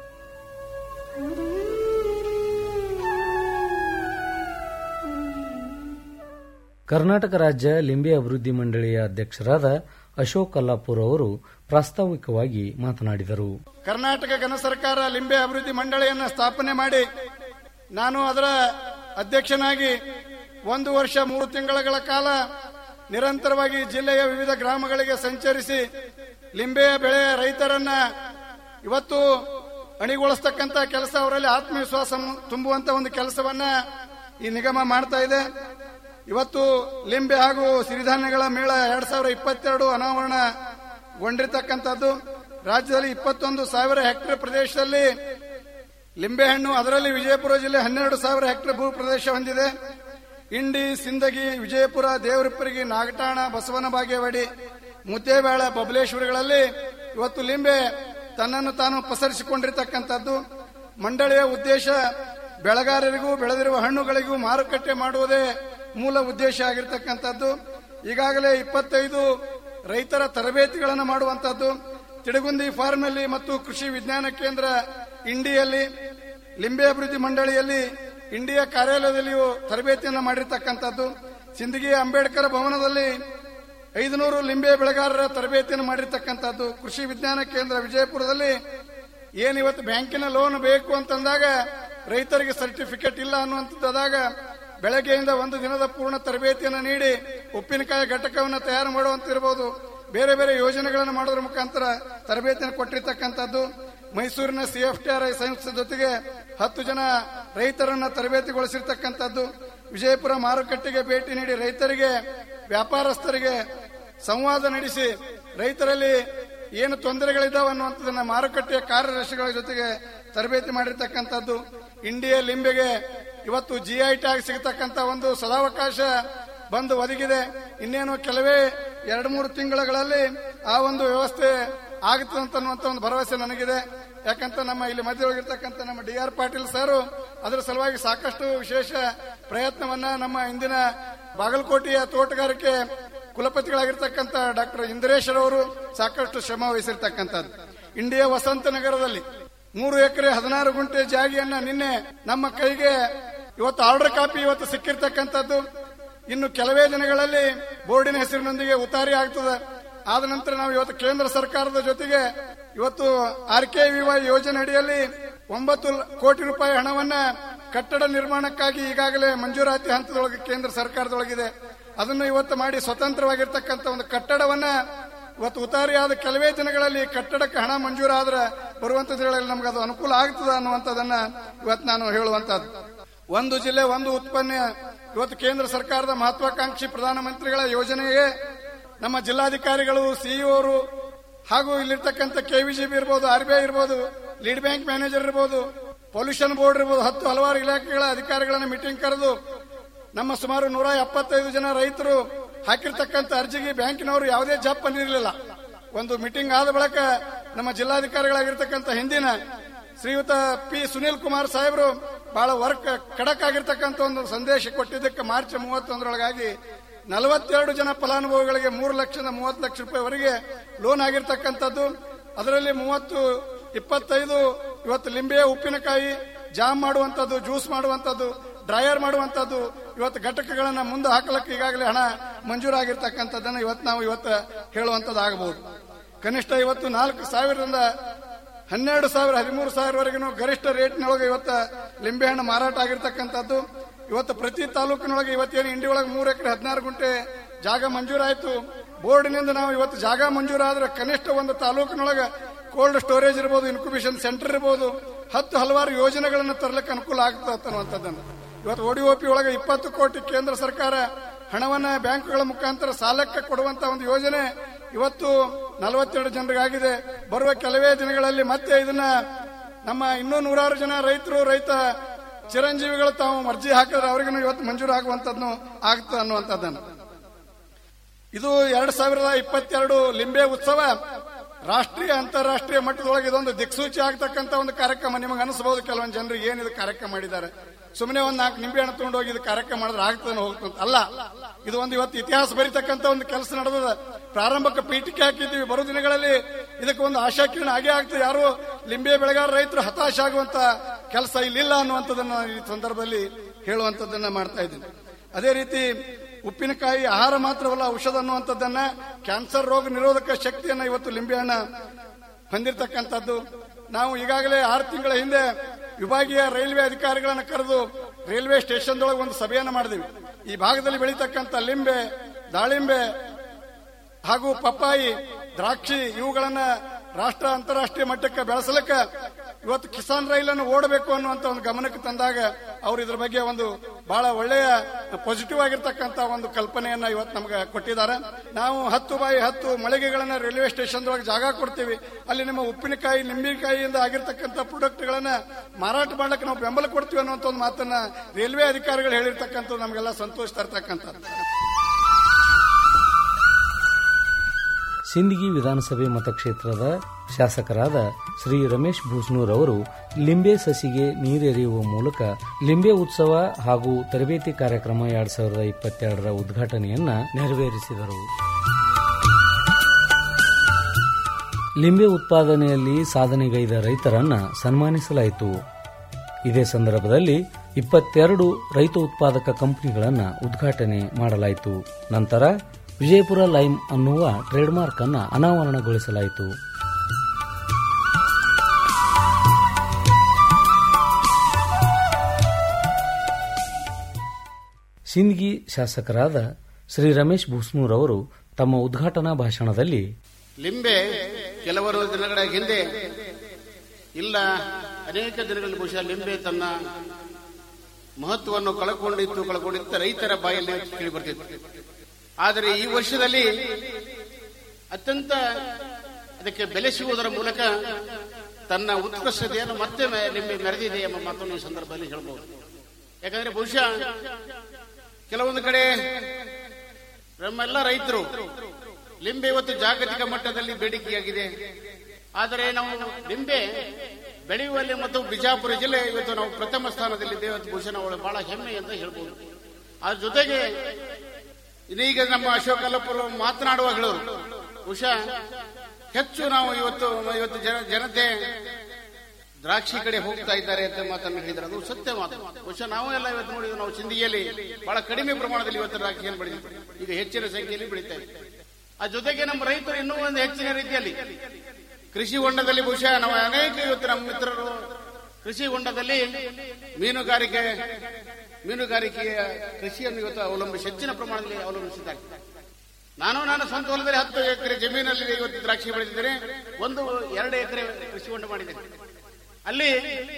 ಕರ್ನಾಟಕ ರಾಜ್ಯ ಲಿಂಬೆ ಅಭಿವೃದ್ಧಿ ಮಂಡಳಿಯ ಅಧ್ಯಕ್ಷರಾದ ಅಶೋಕ್ ಕಲ್ಲಾಪುರ್ ಅವರು ಪ್ರಾಸ್ತಾವಿಕವಾಗಿ ಮಾತನಾಡಿದರು ಕರ್ನಾಟಕ ಘನ ಸರ್ಕಾರ ಲಿಂಬೆ ಅಭಿವೃದ್ಧಿ ಮಂಡಳಿಯನ್ನು ಸ್ಥಾಪನೆ ಮಾಡಿ ನಾನು ಅದರ ಅಧ್ಯಕ್ಷನಾಗಿ ಒಂದು ವರ್ಷ ಮೂರು ತಿಂಗಳ ಕಾಲ ನಿರಂತರವಾಗಿ ಜಿಲ್ಲೆಯ ವಿವಿಧ ಗ್ರಾಮಗಳಿಗೆ ಸಂಚರಿಸಿ ಲಿಂಬೆಯ ಬೆಳೆಯ ರೈತರನ್ನ ಇವತ್ತು ಅಣಿಗೊಳಿಸ್ತಕ್ಕಂಥ ಕೆಲಸ ಅವರಲ್ಲಿ ಆತ್ಮವಿಶ್ವಾಸ ತುಂಬುವಂತ ಒಂದು ಕೆಲಸವನ್ನ ಈ ನಿಗಮ ಮಾಡ್ತಾ ಇದೆ ಇವತ್ತು ಲಿಂಬೆ ಹಾಗೂ ಸಿರಿಧಾನ್ಯಗಳ ಮೇಳ ಎರಡ್ ಸಾವಿರದ ಇಪ್ಪತ್ತೆರಡು ಅನಾವರಣಗೊಂಡಿರ್ತಕ್ಕಂಥದ್ದು ರಾಜ್ಯದಲ್ಲಿ ಇಪ್ಪತ್ತೊಂದು ಸಾವಿರ ಹೆಕ್ಟೇರ್ ಪ್ರದೇಶದಲ್ಲಿ ಲಿಂಬೆಹಣ್ಣು ಅದರಲ್ಲಿ ವಿಜಯಪುರ ಜಿಲ್ಲೆ ಹನ್ನೆರಡು ಸಾವಿರ ಹೆಕ್ಟೇರ್ ಭೂ ಪ್ರದೇಶ ಹೊಂದಿದೆ ಇಂಡಿ ಸಿಂದಗಿ ವಿಜಯಪುರ ದೇವರಿಪ್ಪರಿಗೆ ನಾಗಠಾಣ ಬಸವನ ಬಾಗೇವಾಡಿ ಮುದ್ದೇಬೇಳ ಬಬಲೇಶ್ವರಗಳಲ್ಲಿ ಇವತ್ತು ಲಿಂಬೆ ತನ್ನನ್ನು ತಾನು ಪಸರಿಸಿಕೊಂಡಿರತಕ್ಕಂಥದ್ದು ಮಂಡಳಿಯ ಉದ್ದೇಶ ಬೆಳೆಗಾರರಿಗೂ ಬೆಳೆದಿರುವ ಹಣ್ಣುಗಳಿಗೂ ಮಾರುಕಟ್ಟೆ ಮಾಡುವುದೇ ಮೂಲ ಉದ್ದೇಶ ಆಗಿರತಕ್ಕಂಥದ್ದು ಈಗಾಗಲೇ ಇಪ್ಪತ್ತೈದು ರೈತರ ತರಬೇತಿಗಳನ್ನು ಮಾಡುವಂತದ್ದು ತಿಡಗುಂದಿ ಫಾರ್ಮ್ನಲ್ಲಿ ಮತ್ತು ಕೃಷಿ ವಿಜ್ಞಾನ ಕೇಂದ್ರ ಇಂಡಿಯಲ್ಲಿ ಲಿಂಬೆ ಅಭಿವೃದ್ಧಿ ಮಂಡಳಿಯಲ್ಲಿ ಇಂಡಿಯಾ ಕಾರ್ಯಾಲಯದಲ್ಲಿಯೂ ತರಬೇತಿಯನ್ನು ಮಾಡಿರ್ತಕ್ಕಂಥದ್ದು ಸಿಂದಗಿ ಅಂಬೇಡ್ಕರ್ ಭವನದಲ್ಲಿ ಐದುನೂರು ಲಿಂಬೆ ಬೆಳೆಗಾರರ ತರಬೇತಿಯನ್ನು ಮಾಡಿರ್ತಕ್ಕಂಥದ್ದು ಕೃಷಿ ವಿಜ್ಞಾನ ಕೇಂದ್ರ ವಿಜಯಪುರದಲ್ಲಿ ಏನ್ ಇವತ್ತು ಬ್ಯಾಂಕಿನ ಲೋನ್ ಬೇಕು ಅಂತಂದಾಗ ರೈತರಿಗೆ ಸರ್ಟಿಫಿಕೇಟ್ ಇಲ್ಲ ಅನ್ನುವಂಥದ್ದಾದಾಗ ಬೆಳಗ್ಗೆಯಿಂದ ಒಂದು ದಿನದ ಪೂರ್ಣ ತರಬೇತಿಯನ್ನು ನೀಡಿ ಉಪ್ಪಿನಕಾಯಿ ಘಟಕವನ್ನು ತಯಾರು ಮಾಡುವಂತಿರಬಹುದು ಬೇರೆ ಬೇರೆ ಯೋಜನೆಗಳನ್ನು ಮಾಡೋದ್ರ ಮುಖಾಂತರ ತರಬೇತಿಯನ್ನು ಕೊಟ್ಟಿರ್ತಕ್ಕಂಥದ್ದು ಮೈಸೂರಿನ ಸಿಎಫ್ಟಿಆರ್ಐ ಸಂಸ್ಥೆ ಜೊತೆಗೆ ಹತ್ತು ಜನ ರೈತರನ್ನ ತರಬೇತಿಗೊಳಿಸಿರ್ತಕ್ಕಂಥದ್ದು ವಿಜಯಪುರ ಮಾರುಕಟ್ಟೆಗೆ ಭೇಟಿ ನೀಡಿ ರೈತರಿಗೆ ವ್ಯಾಪಾರಸ್ಥರಿಗೆ ಸಂವಾದ ನಡೆಸಿ ರೈತರಲ್ಲಿ ಏನು ತೊಂದರೆಗಳಿದ್ದಾವೆ ಅನ್ನುವಂಥದ್ದನ್ನ ಮಾರುಕಟ್ಟೆಯ ಕಾರ್ಯದರ್ಶಿಗಳ ಜೊತೆಗೆ ತರಬೇತಿ ಮಾಡಿರ್ತಕ್ಕಂಥದ್ದು ಇಂಡಿಯಾ ಲಿಂಬೆಗೆ ಇವತ್ತು ಜಿಐ ಟ್ಯಾಗ್ ಸಿಗತಕ್ಕಂತ ಒಂದು ಸದಾವಕಾಶ ಬಂದು ಒದಗಿದೆ ಇನ್ನೇನು ಕೆಲವೇ ಎರಡು ಮೂರು ತಿಂಗಳುಗಳಲ್ಲಿ ಆ ಒಂದು ವ್ಯವಸ್ಥೆ ಆಗುತ್ತದೆ ಅಂತ ಅನ್ನುವಂತ ಒಂದು ಭರವಸೆ ನನಗಿದೆ ಯಾಕಂತ ನಮ್ಮ ಇಲ್ಲಿ ಮಧ್ಯದೊಳಗಿರ್ತಕ್ಕಂಥ ನಮ್ಮ ಡಿ ಆರ್ ಪಾಟೀಲ್ ಸರ್ ಅದರ ಸಲುವಾಗಿ ಸಾಕಷ್ಟು ವಿಶೇಷ ಪ್ರಯತ್ನವನ್ನ ನಮ್ಮ ಇಂದಿನ ಬಾಗಲಕೋಟೆಯ ತೋಟಗಾರಿಕೆ ಕುಲಪತಿಗಳಾಗಿರ್ತಕ್ಕಂಥ ಡಾಕ್ಟರ್ ಇಂದ್ರೇಶ್ ಅವರು ಸಾಕಷ್ಟು ಶ್ರಮ ವಹಿಸಿರ್ತಕ್ಕಂಥದ್ದು ಇಂಡಿಯಾ ವಸಂತ ನಗರದಲ್ಲಿ ಮೂರು ಎಕರೆ ಹದಿನಾರು ಗುಂಟೆ ಜಾಗಿಯನ್ನ ನಿನ್ನೆ ನಮ್ಮ ಕೈಗೆ ಇವತ್ತು ಆರ್ಡರ್ ಕಾಪಿ ಇವತ್ತು ಸಿಕ್ಕಿರ್ತಕ್ಕಂಥದ್ದು ಇನ್ನು ಕೆಲವೇ ದಿನಗಳಲ್ಲಿ ಬೋರ್ಡಿನ ಹೆಸರಿನೊಂದಿಗೆ ಉತಾರಿ ಆಗ್ತದೆ ಆದ ನಂತರ ನಾವು ಇವತ್ತು ಕೇಂದ್ರ ಸರ್ಕಾರದ ಜೊತೆಗೆ ಇವತ್ತು ಆರ್ ಕೆ ವಿವೈ ಯೋಜನೆ ಅಡಿಯಲ್ಲಿ ಒಂಬತ್ತು ಕೋಟಿ ರೂಪಾಯಿ ಹಣವನ್ನ ಕಟ್ಟಡ ನಿರ್ಮಾಣಕ್ಕಾಗಿ ಈಗಾಗಲೇ ಮಂಜೂರಾತಿ ಹಂತದೊಳಗೆ ಕೇಂದ್ರ ಸರ್ಕಾರದೊಳಗಿದೆ ಅದನ್ನು ಇವತ್ತು ಮಾಡಿ ಸ್ವತಂತ್ರವಾಗಿರ್ತಕ್ಕಂಥ ಒಂದು ಕಟ್ಟಡವನ್ನ ಇವತ್ತು ಉತಾರಿಯಾದ ಕೆಲವೇ ದಿನಗಳಲ್ಲಿ ಕಟ್ಟಡಕ್ಕೆ ಹಣ ಮಂಜೂರಾದ್ರೆ ಬರುವಂತ ದಿನಗಳಲ್ಲಿ ನಮ್ಗೆ ಅದು ಅನುಕೂಲ ಆಗ್ತದ ಅನ್ನುವಂಥದ್ದನ್ನ ಇವತ್ತು ನಾನು ಹೇಳುವಂತದ್ದು ಒಂದು ಜಿಲ್ಲೆ ಒಂದು ಉತ್ಪನ್ನ ಇವತ್ತು ಕೇಂದ್ರ ಸರ್ಕಾರದ ಮಹತ್ವಾಕಾಂಕ್ಷಿ ಪ್ರಧಾನಮಂತ್ರಿಗಳ ಯೋಜನೆಗೆ ನಮ್ಮ ಜಿಲ್ಲಾಧಿಕಾರಿಗಳು ಸಿಇಒರು ಹಾಗೂ ಇಲ್ಲಿರ್ತಕ್ಕಂಥ ಕೆವಿಜಿಬಿ ಇರ್ಬೋದು ಆರ್ಬಿಐ ಇರ್ಬೋದು ಲೀಡ್ ಬ್ಯಾಂಕ್ ಮ್ಯಾನೇಜರ್ ಇರ್ಬೋದು ಪೊಲ್ಯೂಷನ್ ಬೋರ್ಡ್ ಇರ್ಬೋದು ಹತ್ತು ಹಲವಾರು ಇಲಾಖೆಗಳ ಅಧಿಕಾರಿಗಳನ್ನ ಮೀಟಿಂಗ್ ಕರೆದು ನಮ್ಮ ಸುಮಾರು ನೂರ ಎಪ್ಪತ್ತೈದು ಜನ ರೈತರು ಹಾಕಿರ್ತಕ್ಕಂಥ ಅರ್ಜಿಗೆ ಬ್ಯಾಂಕಿನವರು ಯಾವುದೇ ಜಪ್ ಬಂದಿರಲಿಲ್ಲ ಒಂದು ಮೀಟಿಂಗ್ ಆದ ಬಳಿಕ ನಮ್ಮ ಜಿಲ್ಲಾಧಿಕಾರಿಗಳಾಗಿರ್ತಕ್ಕಂಥ ಹಿಂದಿನ ಶ್ರೀಯುತ ಪಿ ಸುನೀಲ್ ಕುಮಾರ್ ಸಾಹೇಬರು ಬಹಳ ವರ್ಕ್ ಖಡಕ್ ಆಗಿರ್ತಕ್ಕಂಥ ಒಂದು ಸಂದೇಶ ಕೊಟ್ಟಿದ್ದಕ್ಕೆ ಮಾರ್ಚ್ ಮೂವತ್ತೊಂದರೊಳಗಾಗಿ ನಲವತ್ತೆರಡು ಜನ ಫಲಾನುಭವಿಗಳಿಗೆ ಮೂರು ಲಕ್ಷದ ಮೂವತ್ತು ಲಕ್ಷ ರೂಪಾಯಿವರೆಗೆ ಲೋನ್ ಆಗಿರ್ತಕ್ಕಂಥದ್ದು ಅದರಲ್ಲಿ ಮೂವತ್ತು ಇಪ್ಪತ್ತೈದು ಇವತ್ತು ಲಿಂಬೆಯ ಉಪ್ಪಿನಕಾಯಿ ಜಾಮ್ ಮಾಡುವಂತದ್ದು ಜ್ಯೂಸ್ ಮಾಡುವಂತದ್ದು ಡ್ರೈಯರ್ ಮಾಡುವಂತದ್ದು ಇವತ್ತು ಘಟಕಗಳನ್ನ ಮುಂದೆ ಹಾಕಲಕ್ಕೆ ಈಗಾಗಲೇ ಹಣ ಮಂಜೂರಾಗಿರ್ತಕ್ಕಂಥದ್ದನ್ನ ಇವತ್ತು ನಾವು ಇವತ್ತು ಹೇಳುವಂತದ್ದು ಆಗಬಹುದು ಕನಿಷ್ಠ ಇವತ್ತು ನಾಲ್ಕು ಸಾವಿರದಿಂದ ಹನ್ನೆರಡು ಸಾವಿರ ಹದಿಮೂರು ಸಾವಿರವರೆಗೂ ಗರಿಷ್ಠ ರೇಟ್ನೊಳಗೆ ಇವತ್ತು ಲಿಂಬೆಹಣ್ಣು ಮಾರಾಟ ಆಗಿರ್ತಕ್ಕಂಥದ್ದು ಇವತ್ತು ಪ್ರತಿ ತಾಲೂಕಿನೊಳಗೆ ಇವತ್ತೇನು ಇಂಡಿ ಒಳಗೆ ಮೂರು ಎಕರೆ ಹದಿನಾರು ಗುಂಟೆ ಜಾಗ ಮಂಜೂರಾಯಿತು ಬೋರ್ಡಿನಿಂದ ನಾವು ಇವತ್ತು ಜಾಗ ಮಂಜೂರಾದ್ರೆ ಕನಿಷ್ಠ ಒಂದು ತಾಲೂಕಿನೊಳಗೆ ಕೋಲ್ಡ್ ಸ್ಟೋರೇಜ್ ಇರ್ಬೋದು ಇನ್ಕ್ಯುಬೇಷನ್ ಸೆಂಟರ್ ಇರ್ಬೋದು ಹತ್ತು ಹಲವಾರು ಯೋಜನೆಗಳನ್ನು ತರಲಿಕ್ಕೆ ಅನುಕೂಲ ಆಗ್ತದೆ ಅನ್ನುವಂಥದ್ದನ್ನು ಇವತ್ತು ಒಡಿಒಪಿ ಒಳಗೆ ಇಪ್ಪತ್ತು ಕೋಟಿ ಕೇಂದ್ರ ಸರ್ಕಾರ ಹಣವನ್ನ ಬ್ಯಾಂಕ್ಗಳ ಮುಖಾಂತರ ಸಾಲಕ್ಕೆ ಕೊಡುವಂತ ಒಂದು ಯೋಜನೆ ಇವತ್ತು ನಲವತ್ತೆರಡು ಜನರಿಗಾಗಿದೆ ಬರುವ ಕೆಲವೇ ದಿನಗಳಲ್ಲಿ ಮತ್ತೆ ಇದನ್ನ ನಮ್ಮ ಇನ್ನೂ ನೂರಾರು ಜನ ರೈತರು ರೈತ ಚಿರಂಜೀವಿಗಳು ತಾವು ಅರ್ಜಿ ಹಾಕಿದ್ರೆ ಅವರಿಗೂ ಇವತ್ತು ಮಂಜೂರು ಆಗುವಂತದ್ದು ಆಗ್ತದೆ ಅನ್ನುವಂಥದ್ದನ್ನು ಇದು ಎರಡ್ ಸಾವಿರದ ಇಪ್ಪತ್ತೆರಡು ಲಿಂಬೆ ಉತ್ಸವ ರಾಷ್ಟ್ರೀಯ ಅಂತಾರಾಷ್ಟ್ರೀಯ ಮಟ್ಟದೊಳಗೆ ಇದೊಂದು ದಿಕ್ಸೂಚಿ ಆಗ್ತಕ್ಕಂತ ಒಂದು ಕಾರ್ಯಕ್ರಮ ನಿಮಗೆ ಅನಿಸಬಹುದು ಕೆಲವೊಂದು ಜನರಿಗೆ ಏನಿದು ಕಾರ್ಯಕ್ರಮ ಮಾಡಿದ್ದಾರೆ ಸುಮ್ಮನೆ ಒಂದು ನಾಲ್ಕು ನಿಂಬೆ ಹಣ್ಣು ತಗೊಂಡು ಹೋಗಿ ಇದು ಕಾರ್ಯಕ್ರಮ ಮಾಡಿದ್ರೆ ಆಗ್ತದೆ ಹೋಗ್ತಂತ ಅಲ್ಲ ಇದು ಒಂದು ಇವತ್ತು ಇತಿಹಾಸ ಬರೀತಕ್ಕಂತ ಒಂದು ಕೆಲಸ ನಡೆದದ ಪ್ರಾರಂಭಕ್ಕೆ ಪೀಠಿಕೆ ಹಾಕಿದ್ದೀವಿ ಬರೋ ದಿನಗಳಲ್ಲಿ ಇದಕ್ಕೆ ಒಂದು ಆಶಾಕಿರಣ ಆಗೇ ಆಗ್ತದೆ ಯಾರು ಲಿಂಬೆ ಬೆಳೆಗಾರ ರೈತರು ಹತಾಶ ಆಗುವಂತ ಕೆಲಸ ಇಲ್ಲಿಲ್ಲ ಅನ್ನುವಂಥದ್ದನ್ನ ಈ ಸಂದರ್ಭದಲ್ಲಿ ಹೇಳುವಂತದ್ದನ್ನ ಮಾಡ್ತಾ ಇದ್ದೀನಿ ಅದೇ ರೀತಿ ಉಪ್ಪಿನಕಾಯಿ ಆಹಾರ ಮಾತ್ರವಲ್ಲ ಔಷಧ ಅನ್ನುವಂಥದ್ದನ್ನ ಕ್ಯಾನ್ಸರ್ ರೋಗ ನಿರೋಧಕ ಶಕ್ತಿಯನ್ನ ಇವತ್ತು ಲಿಂಬೆಹಣ್ಣ ಹೊಂದಿರತಕ್ಕಂಥದ್ದು ನಾವು ಈಗಾಗಲೇ ಆರು ತಿಂಗಳ ಹಿಂದೆ ವಿಭಾಗೀಯ ರೈಲ್ವೆ ಅಧಿಕಾರಿಗಳನ್ನ ಕರೆದು ರೈಲ್ವೆ ಸ್ಟೇಷನ್ದೊಳಗೆ ಒಂದು ಸಭೆಯನ್ನು ಮಾಡಿದ್ವಿ ಈ ಭಾಗದಲ್ಲಿ ಬೆಳೀತಕ್ಕಂಥ ಲಿಂಬೆ ದಾಳಿಂಬೆ ಹಾಗೂ ಪಪ್ಪಾಯಿ ದ್ರಾಕ್ಷಿ ಇವುಗಳನ್ನ ರಾಷ್ಟ್ರ ಅಂತಾರಾಷ್ಟ್ರೀಯ ಮಟ್ಟಕ್ಕೆ ಬೆಳೆಸಲಿಕ್ಕೆ ಇವತ್ತು ಕಿಸಾನ್ ರೈಲನ್ನು ಓಡಬೇಕು ಅನ್ನುವಂತ ಒಂದು ಗಮನಕ್ಕೆ ತಂದಾಗ ಅವರು ಇದ್ರ ಬಗ್ಗೆ ಒಂದು ಬಹಳ ಒಳ್ಳೆಯ ಪಾಸಿಟಿವ್ ಆಗಿರ್ತಕ್ಕಂಥ ಒಂದು ಕಲ್ಪನೆಯನ್ನ ಇವತ್ತು ನಮ್ಗೆ ಕೊಟ್ಟಿದ್ದಾರೆ ನಾವು ಹತ್ತು ಬಾಯಿ ಹತ್ತು ಮಳಿಗೆಗಳನ್ನ ರೈಲ್ವೆ ಸ್ಟೇಷನ್ ಒಳಗೆ ಜಾಗ ಕೊಡ್ತೀವಿ ಅಲ್ಲಿ ನಿಮ್ಮ ಉಪ್ಪಿನಕಾಯಿ ನಿಂಬೆಕಾಯಿಯಿಂದ ಆಗಿರ್ತಕ್ಕಂಥ ಪ್ರಾಡಕ್ಟ್ಗಳನ್ನ ಮಾರಾಟ ಮಾಡಕ್ಕೆ ನಾವು ಬೆಂಬಲ ಕೊಡ್ತೀವಿ ಅನ್ನುವಂಥ ಒಂದು ಮಾತನ್ನ ರೈಲ್ವೆ ಅಧಿಕಾರಿಗಳು ಹೇಳಿರ್ತಕ್ಕಂಥದ್ದು ನಮಗೆಲ್ಲ ಸಂತೋಷ ತರ್ತಕ್ಕಂಥದ್ದು ಸಿಂದಗಿ ವಿಧಾನಸಭೆ ಮತಕ್ಷೇತ್ರದ ಶಾಸಕರಾದ ಶ್ರೀ ರಮೇಶ್ ಭೂಸ್ನೂರ್ ಅವರು ಲಿಂಬೆ ಸಸಿಗೆ ನೀರೆರೆಯುವ ಮೂಲಕ ಲಿಂಬೆ ಉತ್ಸವ ಹಾಗೂ ತರಬೇತಿ ಕಾರ್ಯಕ್ರಮ ಎರಡ್ ಸಾವಿರದ ಇಪ್ಪತ್ತೆರಡರ ಉದ್ಘಾಟನೆಯನ್ನ ನೆರವೇರಿಸಿದರು ಲಿಂಬೆ ಉತ್ಪಾದನೆಯಲ್ಲಿ ಸಾಧನೆಗೈದ ರೈತರನ್ನ ಸನ್ಮಾನಿಸಲಾಯಿತು ಇದೇ ಸಂದರ್ಭದಲ್ಲಿ ಇಪ್ಪತ್ತೆರಡು ರೈತ ಉತ್ಪಾದಕ ಕಂಪನಿಗಳನ್ನು ಉದ್ಘಾಟನೆ ಮಾಡಲಾಯಿತು ನಂತರ ವಿಜಯಪುರ ಲೈಮ್ ಅನ್ನುವ ಟ್ರೇಡ್ಮಾರ್ಕ್ ಅನ್ನು ಅನಾವರಣಗೊಳಿಸಲಾಯಿತು ಸಿಂದಗಿ ಶಾಸಕರಾದ ಶ್ರೀ ರಮೇಶ್ ಭೂಸ್ನೂರ್ ಅವರು ತಮ್ಮ ಉದ್ಘಾಟನಾ ಭಾಷಣದಲ್ಲಿ ಲಿಂಬೆ ಕೆಲವರು ದಿನಗಳ ಹಿಂದೆ ಇಲ್ಲ ಅನೇಕ ದಿನಗಳಲ್ಲಿ ಬಹುಶಃ ಲಿಂಬೆ ತನ್ನ ಮಹತ್ವವನ್ನು ಕಳ್ಕೊಂಡಿತ್ತು ಕಳ್ಕೊಂಡಿತ್ತು ರೈತರ ಬಾಯಲ್ಲಿ ಕೇಳಿ ಬರ್ತಿತ್ತು ಆದರೆ ಈ ವರ್ಷದಲ್ಲಿ ಅತ್ಯಂತ ಅದಕ್ಕೆ ಬೆಲೆ ಸಿಗುವುದರ ಮೂಲಕ ತನ್ನ ಉತ್ಕೃಷ್ಟತೆಯನ್ನು ಮತ್ತೆ ಮೆ- ಲಿಂಬೆ ಮೆರೆದಿದೆ ಎಂಬ ಮಾತನ್ನು ಈ ಸಂದರ್ಭದಲ್ಲಿ ಹೇಳಬಹುದು ಯಾಕಂದ್ರೆ ಬಹುಶಃ ಕೆಲವೊಂದು ಕಡೆ ನಮ್ಮೆಲ್ಲ ರೈತರು ಲಿಂಬೆ ಇವತ್ತು ಜಾಗತಿಕ ಮಟ್ಟದಲ್ಲಿ ಬೇಡಿಕೆಯಾಗಿದೆ ಆದರೆ ನಾವು ಲಿಂಬೆ ಬೆಳೆಯುವಲ್ಲಿ ಮತ್ತು ಬಿಜಾಪುರ ಜಿಲ್ಲೆ ಇವತ್ತು ನಾವು ಪ್ರಥಮ ಸ್ಥಾನದಲ್ಲಿದ್ದೇವೆ ಇವತ್ತು ಬಹುಶಃ ನಾವು ಬಹಳ ಹೆಮ್ಮೆ ಅಂತ ಹೇಳ್ಬೋದು ಅದ್ರ ಜೊತೆಗೆ ಇದೀಗ ನಮ್ಮ ಅಶೋಕ್ ಅಲ್ಲಪುರ ಮಾತನಾಡುವಾಗ ಹೇಳೋರು ಬಹುಶಃ ಹೆಚ್ಚು ನಾವು ಇವತ್ತು ಇವತ್ತು ಜನ ಜನತೆ ದ್ರಾಕ್ಷಿ ಕಡೆ ಹೋಗ್ತಾ ಇದ್ದಾರೆ ಅಂತ ಮಾತನ್ನು ಹೇಳಿದ್ದಾರೆ ಅದು ಸತ್ಯ ಮಾತು ಬಹುಶಃ ನಾವು ಎಲ್ಲ ಇವತ್ತು ನೋಡಿದ್ವಿ ನಾವು ಸಿಂಧಿಯಲ್ಲಿ ಬಹಳ ಕಡಿಮೆ ಪ್ರಮಾಣದಲ್ಲಿ ಇವತ್ತು ದ್ರಾಕ್ಷಿಯನ್ನು ಬೆಳೆದಿದ್ವಿ ಈಗ ಹೆಚ್ಚಿನ ಸಂಖ್ಯೆಯಲ್ಲಿ ಬೆಳೀತಾ ಇದೆ ಆ ಜೊತೆಗೆ ನಮ್ಮ ರೈತರು ಇನ್ನೂ ಒಂದು ಹೆಚ್ಚಿನ ರೀತಿಯಲ್ಲಿ ಕೃಷಿ ಹೊಂಡದಲ್ಲಿ ಬಹುಶಃ ನಾವು ಅನೇಕ ಇವತ್ತು ನಮ್ಮ ಮಿತ್ರರು ಕೃಷಿ ಹೊಂಡದಲ್ಲಿ ಮೀನುಗಾರಿಕೆ ಮೀನುಗಾರಿಕೆಯ ಕೃಷಿಯನ್ನು ಇವತ್ತು ಅವಲಂಬಿಸಿ ಹೆಚ್ಚಿನ ಪ್ರಮಾಣದಲ್ಲಿ ಅವಲಂಬಿಸಿದ್ದಾರೆ ನಾನು ನನ್ನ ಸ್ವಂತ ಹೊಲದಲ್ಲಿ ಹತ್ತು ಎಕರೆ ಜಮೀನಲ್ಲಿ ಇವತ್ತು ದ್ರಾಕ್ಷಿ ಬೆಳೆದಿದ್ದೇನೆ ಒಂದು ಎರಡು ಎಕರೆ ಕೃಷಿ ಹೊಂಡ ಮಾಡಿದ್ದೇನೆ ಅಲ್ಲಿ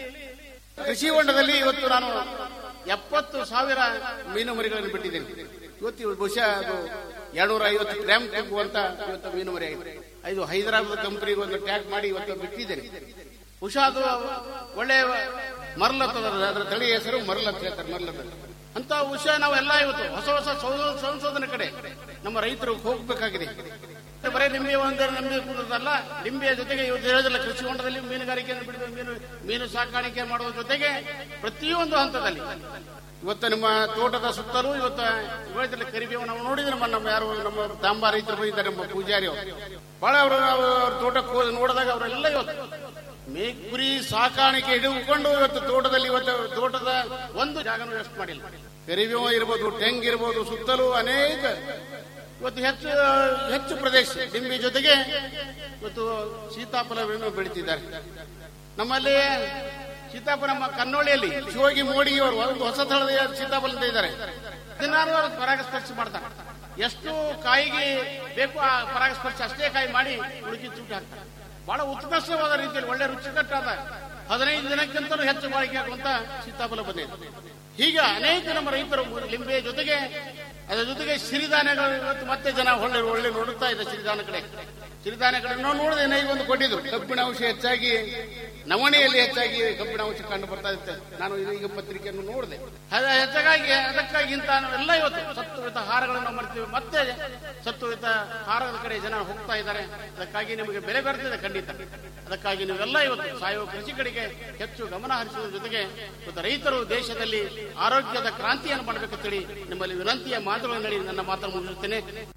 ಕೃಷಿ ಹೊಂಡದಲ್ಲಿ ಇವತ್ತು ನಾನು ಎಪ್ಪತ್ತು ಸಾವಿರ ಮೀನು ಮರಿಗಳನ್ನು ಬಿಟ್ಟಿದ್ದೇನೆ ಇವತ್ತು ಇವು ಬಹುಶಃ ಅದು ಎರಡ್ನೂರ ಐವತ್ತು ಗ್ರಾಮ್ ತುಂಬುವಂತ ಇವತ್ತು ಮೀನು ಮರಿ ಆಗಿದೆ ಇದು ಹೈದರಾಬಾದ್ ಕಂಪನಿಗೆ ಒಂದು ಟ್ಯಾಗ್ ಮಾಡಿ ಇವತ್ತು ಬಿಟ್ಟಿದ್ದೇನೆ ಬಹುಶಃ ಅದು ಒಳ್ಳೆ ಮರಲತ್ತದ ಅದರ ತಳಿ ಹೆಸರು ಮರಲ್ ಅಂತ ಹೇಳ್ತಾರೆ ಮರಲತ್ತ ಅಂತ ವಿಷಯ ನಾವೆಲ್ಲ ಇವತ್ತು ಹೊಸ ಹೊಸ ಸಂಶೋ- ಸಂಶೋಧನೆ ಕಡೆ ನಮ್ಮ ರೈತರು ಹೋಗಬೇಕಾಗಿದೆ ಬರೀ ನಿಂಬೆ ಒಂದು ನಿಂಬೆ ಕೂಡೋದಲ್ಲ ನಿಂಬೆಯ ಜೊತೆಗೆ ಇವತ್ತು ಹೇಳೋದಿಲ್ಲ ಕೃಷಿ ಹೊಂಡದಲ್ಲಿ ಮೀನುಗಾರಿಕೆಯನ್ನು ಬಿಡುವ ಮೀನು ಮೀನು ಸಾಕಾಣಿಕೆ ಮಾಡುವ ಜೊತೆಗೆ ಪ್ರತಿಯೊಂದು ಹಂತದಲ್ಲಿ ಇವತ್ತು ನಿಮ್ಮ ತೋಟದ ಸುತ್ತಲೂ ಇವತ್ತು ಇವತ್ತಿನ ಕರಿಬೇವು ನಾವು ನೋಡಿದ್ರೆ ನಮ್ಮ ನಮ್ಮ ಯಾರು ನಮ್ಮ ತಾಂಬಾ ರೈತರು ಬಂದಿದ್ದಾರೆ ನಮ್ಮ ಪೂಜಾರಿ ಅವರು ಬಹಳ ಅವರು ನಾವು ಅವ್ರ ತೋಟಕ್ಕೆ ಹೋಗಿ ನೋಡಿದಾಗ ಅವರೆಲ್ಲ ಇವತ್ತು ಮೇ ಕುರಿ ಸಾಕಾಣಿಕೆ ಹಿಡಿದುಕೊಂಡು ಇವತ್ತು ತೋಟದಲ್ಲಿ ಇವತ್ತು ತೋಟದ ಒಂದು ಜಾಗನೂ ವೇಸ್ಟ್ ಮಾಡಿಲ್ಲ ಕರಿಬೇವು ಇರ್ಬೋದು ಟೆಂಗ್ ಇರ್ಬೋದು ಸುತ್ತಲೂ ಅನೇಕ ಇವತ್ತು ಹೆಚ್ಚು ಹೆಚ್ಚು ಪ್ರದೇಶ ಡಿಂಬಿ ಜೊತೆಗೆ ಇವತ್ತು ಸೀತಾಫಲವನ್ನು ಬೆಳೀತಿದ್ದಾರೆ ನಮ್ಮಲ್ಲಿ ಸೀತಾಫಲ ನಮ್ಮ ಕನ್ನೋಳಿಯಲ್ಲಿ ಶಿವಗಿ ಮೋಡಿ ಅವರು ಒಂದು ಹೊಸ ತಳದ ಸೀತಾಫಲ ಅಂತ ಇದ್ದಾರೆ ಹದಿನಾರು ಅವರು ಪರಾಗಸ್ಪರ್ಶ ಮಾಡ್ತಾರೆ ಎಷ್ಟು ಕಾಯಿಗೆ ಬೇಕು ಆ ಪರಾಗಸ್ಪರ್ಶ ಅಷ್ಟೇ ಕಾಯಿ ಮಾಡಿ ಉಳುಕಿ ಚೂಟಿ ಹಾಕ್ತಾರೆ ಬಹಳ ಉತ್ಕೃಷ್ಟವಾದ ರೀತಿಯಲ್ಲಿ ಒಳ್ಳೆ ರುಚಿಕಟ್ಟಾದ ಹದಿನೈದು ದಿನಕ್ಕಿಂತಲೂ ಹೆಚ್ಚು ಬಾಳಿಕೆ ಆಗುವಂತ ಸೀತಾಫಲ ಬಂದಿದೆ ಹೀಗೆ ಅನೇಕ ನಮ್ಮ ರೈತರು ಲಿಂಬೆ ಜೊತೆಗೆ ಅದರ ಜೊತೆಗೆ ಸಿರಿಧಾನ್ಯಗಳು ಇವತ್ತು ಮತ್ತೆ ಜನ ಒಳ್ಳೆ ಒಳ್ಳೆ ನೋಡುತ್ತಾ ಇದೆ ಸಿರಿಧಾನ್ಯ ಕಡೆ ಸಿರಿಧಾನ್ಯ ಕಡೆ ನಾವು ನೋಡಿದೆ ಈಗ ಒಂದು ಕೊಟ್ಟಿದ್ರು ಕಬ್ಬಿಣ ಅಂಶ ಹೆಚ್ಚಾಗಿ ನವಣೆಯಲ್ಲಿ ಹೆಚ್ಚಾಗಿ ಕಬ್ಬಿಣ ಅಂಶ ಕಂಡು ಬರ್ತಾ ಇರುತ್ತೆ ನಾನು ಈಗ ಪತ್ರಿಕೆಯನ್ನು ನೋಡಿದೆ ಅದ ಹೆಚ್ಚಾಗಿ ಅದಕ್ಕಾಗಿ ಇಂತ ಎಲ್ಲ ಇವತ್ತು ಸತ್ವಯುತ ಆಹಾರಗಳನ್ನು ನಾವು ಮಾಡ್ತೀವಿ ಮತ್ತೆ ಸತ್ವಯುತ ಆಹಾರದ ಕಡೆ ಜನ ಹೋಗ್ತಾ ಇದ್ದಾರೆ ಅದಕ್ಕಾಗಿ ನಿಮಗೆ ಬೆಲೆ ಬರ್ತಿದೆ ಖಂಡಿತ ಅದಕ್ಕಾಗಿ ನೀವೆಲ್ಲ ಇವತ್ತು ಸಾವಯವ ಕೃಷಿ ಕಡೆಗೆ ಹೆಚ್ಚು ಗಮನ ಹರಿಸುವುದರ ಜೊತೆಗೆ ಇವತ್ತು ರೈತರು ದೇಶದಲ್ಲಿ ಆರೋಗ್ಯದ ಕ್ರಾಂತಿಯನ್ನು ಮಾಡಬೇಕಂತೇಳಿ ನಿಮ್ಮಲ್ಲಿ ವಿನಂತಿಯ ಮಾತುಗಳನ್ನು ಹೇಳಿ ನನ್ನ ಮಾತನ್ನು ಮುಗಿಸುತ್ತೇನೆ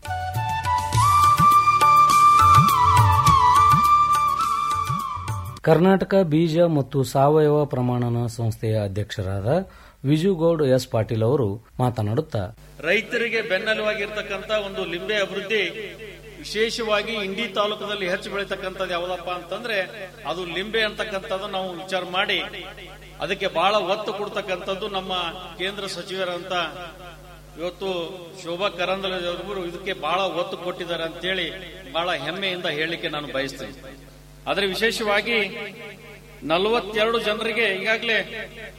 ಕರ್ನಾಟಕ ಬೀಜ ಮತ್ತು ಸಾವಯವ ಪ್ರಮಾಣನ ಸಂಸ್ಥೆಯ ಅಧ್ಯಕ್ಷರಾದ ವಿಜುಗೌಡ್ ಎಸ್ ಪಾಟೀಲ್ ಅವರು ಮಾತನಾಡುತ್ತಾ ರೈತರಿಗೆ ಬೆನ್ನೆಲುವಾಗಿರ್ತಕ್ಕಂಥ ಒಂದು ಲಿಂಬೆ ಅಭಿವೃದ್ಧಿ ವಿಶೇಷವಾಗಿ ಇಂಡಿ ತಾಲೂಕದಲ್ಲಿ ಹೆಚ್ಚು ಬೆಳೀತಕ್ಕಂಥದ್ದು ಯಾವುದಪ್ಪ ಅಂತಂದ್ರೆ ಅದು ಲಿಂಬೆ ಅಂತಕ್ಕಂಥದ್ದು ನಾವು ವಿಚಾರ ಮಾಡಿ ಅದಕ್ಕೆ ಬಹಳ ಒತ್ತು ಕೊಡ್ತಕ್ಕಂಥದ್ದು ನಮ್ಮ ಕೇಂದ್ರ ಸಚಿವರಂತ ಇವತ್ತು ಶೋಭಾ ಕರಂದ್ಲಾಜೆಯವರು ಇದಕ್ಕೆ ಬಹಳ ಒತ್ತು ಕೊಟ್ಟಿದ್ದಾರೆ ಅಂತೇಳಿ ಬಹಳ ಹೆಮ್ಮೆಯಿಂದ ಹೇಳಲಿಕ್ಕೆ ನಾನು ಬಯಸ್ತೇನೆ ಆದರೆ ವಿಶೇಷವಾಗಿ ನಲವತ್ತೆರಡು ಜನರಿಗೆ ಈಗಾಗಲೇ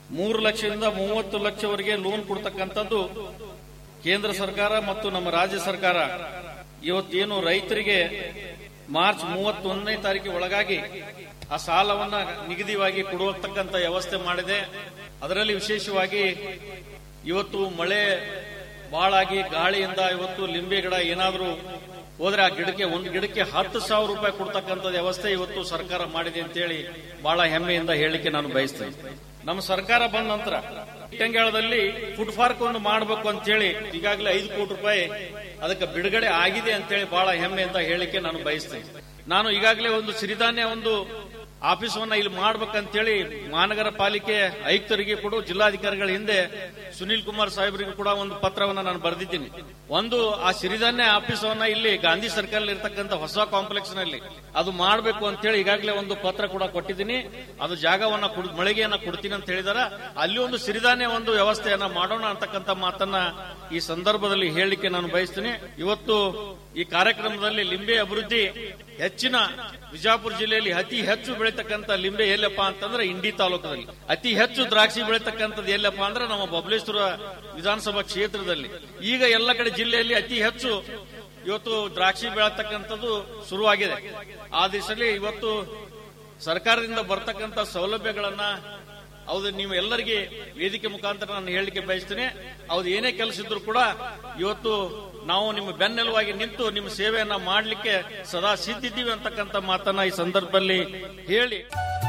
ಮೂರು ಲಕ್ಷದಿಂದ ಮೂವತ್ತು ಲಕ್ಷವರೆಗೆ ಲೋನ್ ಕೊಡ್ತಕ್ಕಂಥದ್ದು ಕೇಂದ್ರ ಸರ್ಕಾರ ಮತ್ತು ನಮ್ಮ ರಾಜ್ಯ ಸರ್ಕಾರ ಇವತ್ತೇನು ರೈತರಿಗೆ ಮಾರ್ಚ್ ಮೂವತ್ತೊಂದನೇ ತಾರೀಕಿಗೆ ಒಳಗಾಗಿ ಆ ಸಾಲವನ್ನ ನಿಗದಿವಾಗಿ ಕೊಡುವತಕ್ಕಂತ ವ್ಯವಸ್ಥೆ ಮಾಡಿದೆ ಅದರಲ್ಲಿ ವಿಶೇಷವಾಗಿ ಇವತ್ತು ಮಳೆ ಬಾಳಾಗಿ ಗಾಳಿಯಿಂದ ಇವತ್ತು ಲಿಂಬೆ ಗಿಡ ಏನಾದರೂ ಹೋದ್ರೆ ಆ ಗಿಡಕ್ಕೆ ಒಂದು ಗಿಡಕ್ಕೆ ಹತ್ತು ಸಾವಿರ ರೂಪಾಯಿ ಕೊಡ್ತಕ್ಕಂಥ ವ್ಯವಸ್ಥೆ ಇವತ್ತು ಸರ್ಕಾರ ಮಾಡಿದೆ ಅಂತೇಳಿ ಬಹಳ ಹೆಮ್ಮೆಯಿಂದ ಹೇಳಿಕೆ ನಾನು ಬಯಸ್ತೇನೆ ನಮ್ಮ ಸರ್ಕಾರ ಬಂದ ನಂತರ ಇಟ್ಟಂಗಾಳದಲ್ಲಿ ಫುಡ್ ಪಾರ್ಕ್ ಒಂದು ಮಾಡಬೇಕು ಅಂತೇಳಿ ಈಗಾಗಲೇ ಐದು ಕೋಟಿ ರೂಪಾಯಿ ಅದಕ್ಕೆ ಬಿಡುಗಡೆ ಆಗಿದೆ ಅಂತೇಳಿ ಬಹಳ ಹೆಮ್ಮೆಯಿಂದ ಹೇಳಿಕೆ ನಾನು ಬಯಸ್ತೇನೆ ನಾನು ಈಗಾಗಲೇ ಒಂದು ಸಿರಿಧಾನ್ಯ ಒಂದು ಆಫೀಸವನ್ನ ಇಲ್ಲಿ ಮಾಡ್ಬೇಕಂತೇಳಿ ಮಹಾನಗರ ಪಾಲಿಕೆ ಆಯುಕ್ತರಿಗೆ ಕೂಡ ಜಿಲ್ಲಾಧಿಕಾರಿಗಳ ಹಿಂದೆ ಸುನೀಲ್ ಕುಮಾರ್ ಸಾಹೇಬರಿಗೂ ಕೂಡ ಒಂದು ಪತ್ರವನ್ನ ನಾನು ಬರೆದಿದ್ದೀನಿ ಒಂದು ಆ ಸಿರಿಧಾನ್ಯ ಆಫೀಸವನ್ನ ಇಲ್ಲಿ ಗಾಂಧಿ ಸರ್ಕಲ್ ಇರ್ತಕ್ಕಂಥ ಹೊಸ ಕಾಂಪ್ಲೆಕ್ಸ್ ನಲ್ಲಿ ಅದು ಮಾಡಬೇಕು ಅಂತೇಳಿ ಈಗಾಗಲೇ ಒಂದು ಪತ್ರ ಕೂಡ ಕೊಟ್ಟಿದ್ದೀನಿ ಅದು ಜಾಗವನ್ನ ಕೊಡ್- ಮಳಿಗೆಯನ್ನ ಕೊಡ್ತೀನಿ ಅಂತ ಹೇಳಿದಾರ ಅಲ್ಲಿ ಒಂದು ಸಿರಿಧಾನ್ಯ ಒಂದು ವ್ಯವಸ್ಥೆಯನ್ನ ಮಾಡೋಣ ಅಂತಕ್ಕಂಥ ಮಾತನ್ನ ಈ ಸಂದರ್ಭದಲ್ಲಿ ಹೇಳಲಿಕ್ಕೆ ನಾನು ಬಯಸ್ತೀನಿ ಇವತ್ತು ಈ ಕಾರ್ಯಕ್ರಮದಲ್ಲಿ ಲಿಂಬೆ ಅಭಿವೃದ್ಧಿ ಹೆಚ್ಚಿನ ವಿಜಾಪುರ ಜಿಲ್ಲೆಯಲ್ಲಿ ಅತಿ ಹೆಚ್ಚು ಬೆಳೀತಕ್ಕಂಥ ಲಿಂಬೆ ಎಲ್ಲಪ್ಪ ಅಂತಂದ್ರೆ ಇಂಡಿ ತಾಲೂಕದಲ್ಲಿ ಅತಿ ಹೆಚ್ಚು ದ್ರಾಕ್ಷಿ ಬೆಳೀತಕ್ಕಂಥದ್ದು ಎಲ್ಲಪ್ಪ ಅಂದ್ರೆ ನಮ್ಮ ಬಬಲೇಶ್ವರ ವಿಧಾನಸಭಾ ಕ್ಷೇತ್ರದಲ್ಲಿ ಈಗ ಎಲ್ಲ ಕಡೆ ಜಿಲ್ಲೆಯಲ್ಲಿ ಅತಿ ಹೆಚ್ಚು ಇವತ್ತು ದ್ರಾಕ್ಷಿ ಬೆಳತಕ್ಕಂಥದ್ದು ಶುರುವಾಗಿದೆ ಆ ದಿಶೆಯಲ್ಲಿ ಇವತ್ತು ಸರ್ಕಾರದಿಂದ ಬರ್ತಕ್ಕಂಥ ಸೌಲಭ್ಯಗಳನ್ನ ಹೌದು ನೀವು ಎಲ್ಲರಿಗೆ ವೇದಿಕೆ ಮುಖಾಂತರ ನಾನು ಹೇಳಲಿಕ್ಕೆ ಬಯಸ್ತೇನೆ ಹೌದು ಏನೇ ಕೆಲಸ ಇದ್ರು ಕೂಡ ಇವತ್ತು ನಾವು ನಿಮ್ಮ ಬೆನ್ನೆಲುವಾಗಿ ನಿಂತು ನಿಮ್ಮ ಸೇವೆಯನ್ನ ಮಾಡಲಿಕ್ಕೆ ಸದಾ ಸಿದ್ಧಿದ್ದೀವಿ ಅಂತಕ್ಕಂಥ ಮಾತನ್ನ ಈ ಸಂದರ್ಭದಲ್ಲಿ ಹೇಳಿ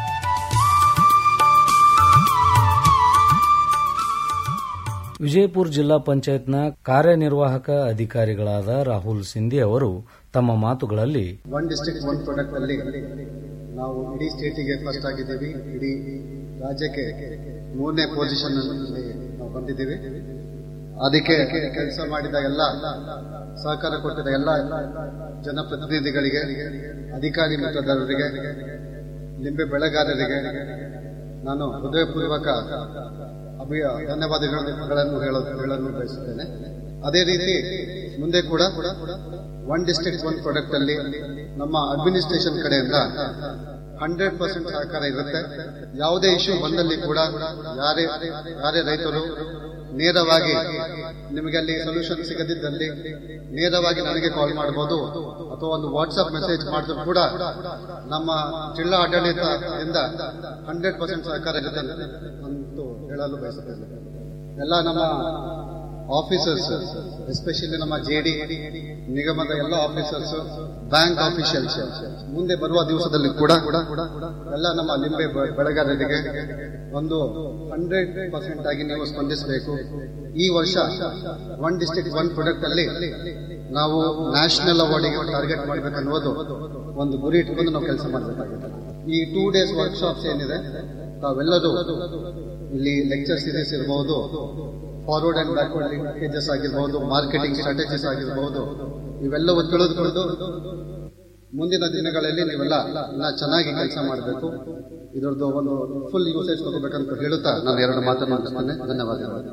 ವಿಜಯಪುರ ಜಿಲ್ಲಾ ಪಂಚಾಯತ್ನ ಕಾರ್ಯನಿರ್ವಾಹಕ ಅಧಿಕಾರಿಗಳಾದ ರಾಹುಲ್ ಸಿಂಧಿ ಅವರು ತಮ್ಮ ಮಾತುಗಳಲ್ಲಿ ಒನ್ ಡಿಸ್ಟ್ರಿಕ್ಟ್ ಒನ್ ಪ್ರಾಡಕ್ಟ್ ಅಲ್ಲಿ ನಾವು ಇಡೀ ಸ್ಟೇಟಿಗೆ ಫಸ್ಟ್ ಆಗಿದ್ದೀವಿ ಇಡೀ ರಾಜ್ಯಕ್ಕೆ ಮೂರನೇ ಪೊಸಿಷನ್ ನಾವು ಬಂದಿದ್ದೀವಿ ಅದಕ್ಕೆ ಕೆಲಸ ಮಾಡಿದ ಎಲ್ಲ ಸಹಕಾರ ಕೊಟ್ಟಿದ ಎಲ್ಲ ಜನಪ್ರತಿನಿಧಿಗಳಿಗೆ ಅಧಿಕಾರಿ ಮಿತ್ರದವರಿಗೆ ಲಿಂಬೆ ಬೆಳೆಗಾರರಿಗೆ ನಾನು ಹೃದಯಪೂರ್ವಕ ಅಭಿ ಧನ್ಯವಾದಗಳನ್ನು ಹೇಳೋದು ಹೇಳಲು ಬಯಸುತ್ತೇನೆ ಅದೇ ರೀತಿ ಮುಂದೆ ಕೂಡ ಒನ್ ಡಿಸ್ಟ್ರಿಕ್ಟ್ ಒನ್ ಪ್ರಾಡಕ್ಟ್ ಅಲ್ಲಿ ನಮ್ಮ ಅಡ್ಮಿನಿಸ್ಟ್ರೇಷನ್ ಕಡೆಯಿಂದ ಹಂಡ್ರೆಡ್ ಪರ್ಸೆಂಟ್ ಸಹಕಾರ ಇರುತ್ತೆ ಯಾವುದೇ ಇಶ್ಯೂ ಬಂದಲ್ಲಿ ಕೂಡ ಯಾರೇ ಯಾರೇ ರೈತರು ನೇರವಾಗಿ ನಿಮಗೆ ಅಲ್ಲಿ ಸೊಲ್ಯೂಷನ್ ಸಿಗದಿದ್ದಲ್ಲಿ ನೇರವಾಗಿ ನನಗೆ ಕಾಲ್ ಮಾಡಬಹುದು ಅಥವಾ ಒಂದು ವಾಟ್ಸ್ಆಪ್ ಮೆಸೇಜ್ ಮಾಡಿದ್ರು ಕೂಡ ನಮ್ಮ ಜಿಲ್ಲಾ ಆಡಳಿತದಿಂದ ಹಂಡ್ರೆಡ್ ಪರ್ಸೆಂಟ್ ಸಹಕಾರ ಇರುತ್ತೆ ಅಂತ ಹೇಳಲು ಬಯಸುತ್ತೇನೆ ಎಲ್ಲ ನಮ್ಮ ಆಫೀಸರ್ಸ್ ಎಸ್ಪೆಷಲಿ ನಮ್ಮ ಜೆಡಿ ನಿಗಮದ ಎಲ್ಲ ಆಫೀಸರ್ಸ್ ಬ್ಯಾಂಕ್ ಆಫೀಷಿಯಲ್ಸ್ ಮುಂದೆ ಬರುವ ದಿವಸದಲ್ಲಿ ಕೂಡ ಎಲ್ಲ ನಮ್ಮ ಲಿಂಬೆ ಬೆ- ಬೆಳೆಗಾರರಿಗೆ ಒಂದು ಹಂಡ್ರೆಡ್ ಪರ್ಸೆಂಟ್ ಆಗಿ ನೀವು ಸ್ಪಂದಿಸಬೇಕು ಈ ವರ್ಷ ಒನ್ ಡಿಸ್ಟ್ರಿಕ್ಟ್ ಒನ್ ಪ್ರಾಡಕ್ಟ್ ಅಲ್ಲಿ ನಾವು ನ್ಯಾಷನಲ್ ಅವಾರ್ಡಿಗೆ ಟಾರ್ಗೆಟ್ ಮಾಡಬೇಕನ್ನುವುದು ಒಂದು ಗುರಿ ಇಟ್ಕೊಂಡು ನಾವು ಕೆಲಸ ಮಾಡಬೇಕಾಗುತ್ತೆ ಈ ಟೂ ಡೇಸ್ ವರ್ಕ್ಶಾಪ್ಸ್ ಏನಿದೆ ತಾವೆಲ್ಲರೂ ಇಲ್ಲಿ ಲೆಕ್ಚರ್ ಸೀರೀಸ್ ಇರಬಹುದು ಫಾರ್ವರ್ಡ್ ಅಂಡ್ ಬ್ಯಾಕ್ವರ್ಡ್ ಲಿಂಕೇಜಸ್ ಆಗಿರಬಹುದು ಮಾರ್ಕೆಟಿಂಗ್ ಸ್ಟ್ರಾಟಜಿಸ್ ಆಗಿರಬಹುದು ಇವೆಲ್ಲವೂ ತಿಳಿದುಕೊಂಡು ಮುಂದಿನ ದಿನಗಳಲ್ಲಿ ನೀವೆಲ್ಲ ಇನ್ನ ಚೆನ್ನಾಗಿ ಕೆಲಸ ಮಾಡಬೇಕು ಇದರದ್ದು ಒಂದು ಫುಲ್ ಯೂಸೇಜ್ ತಗೋಬೇಕಂತ ಹೇಳುತ್ತಾ ನಾನು ಎರಡು ಮಾತನ್ನು ಮುಗಿಸ್ತೇನೆ ಧನ್ಯವಾದಗಳು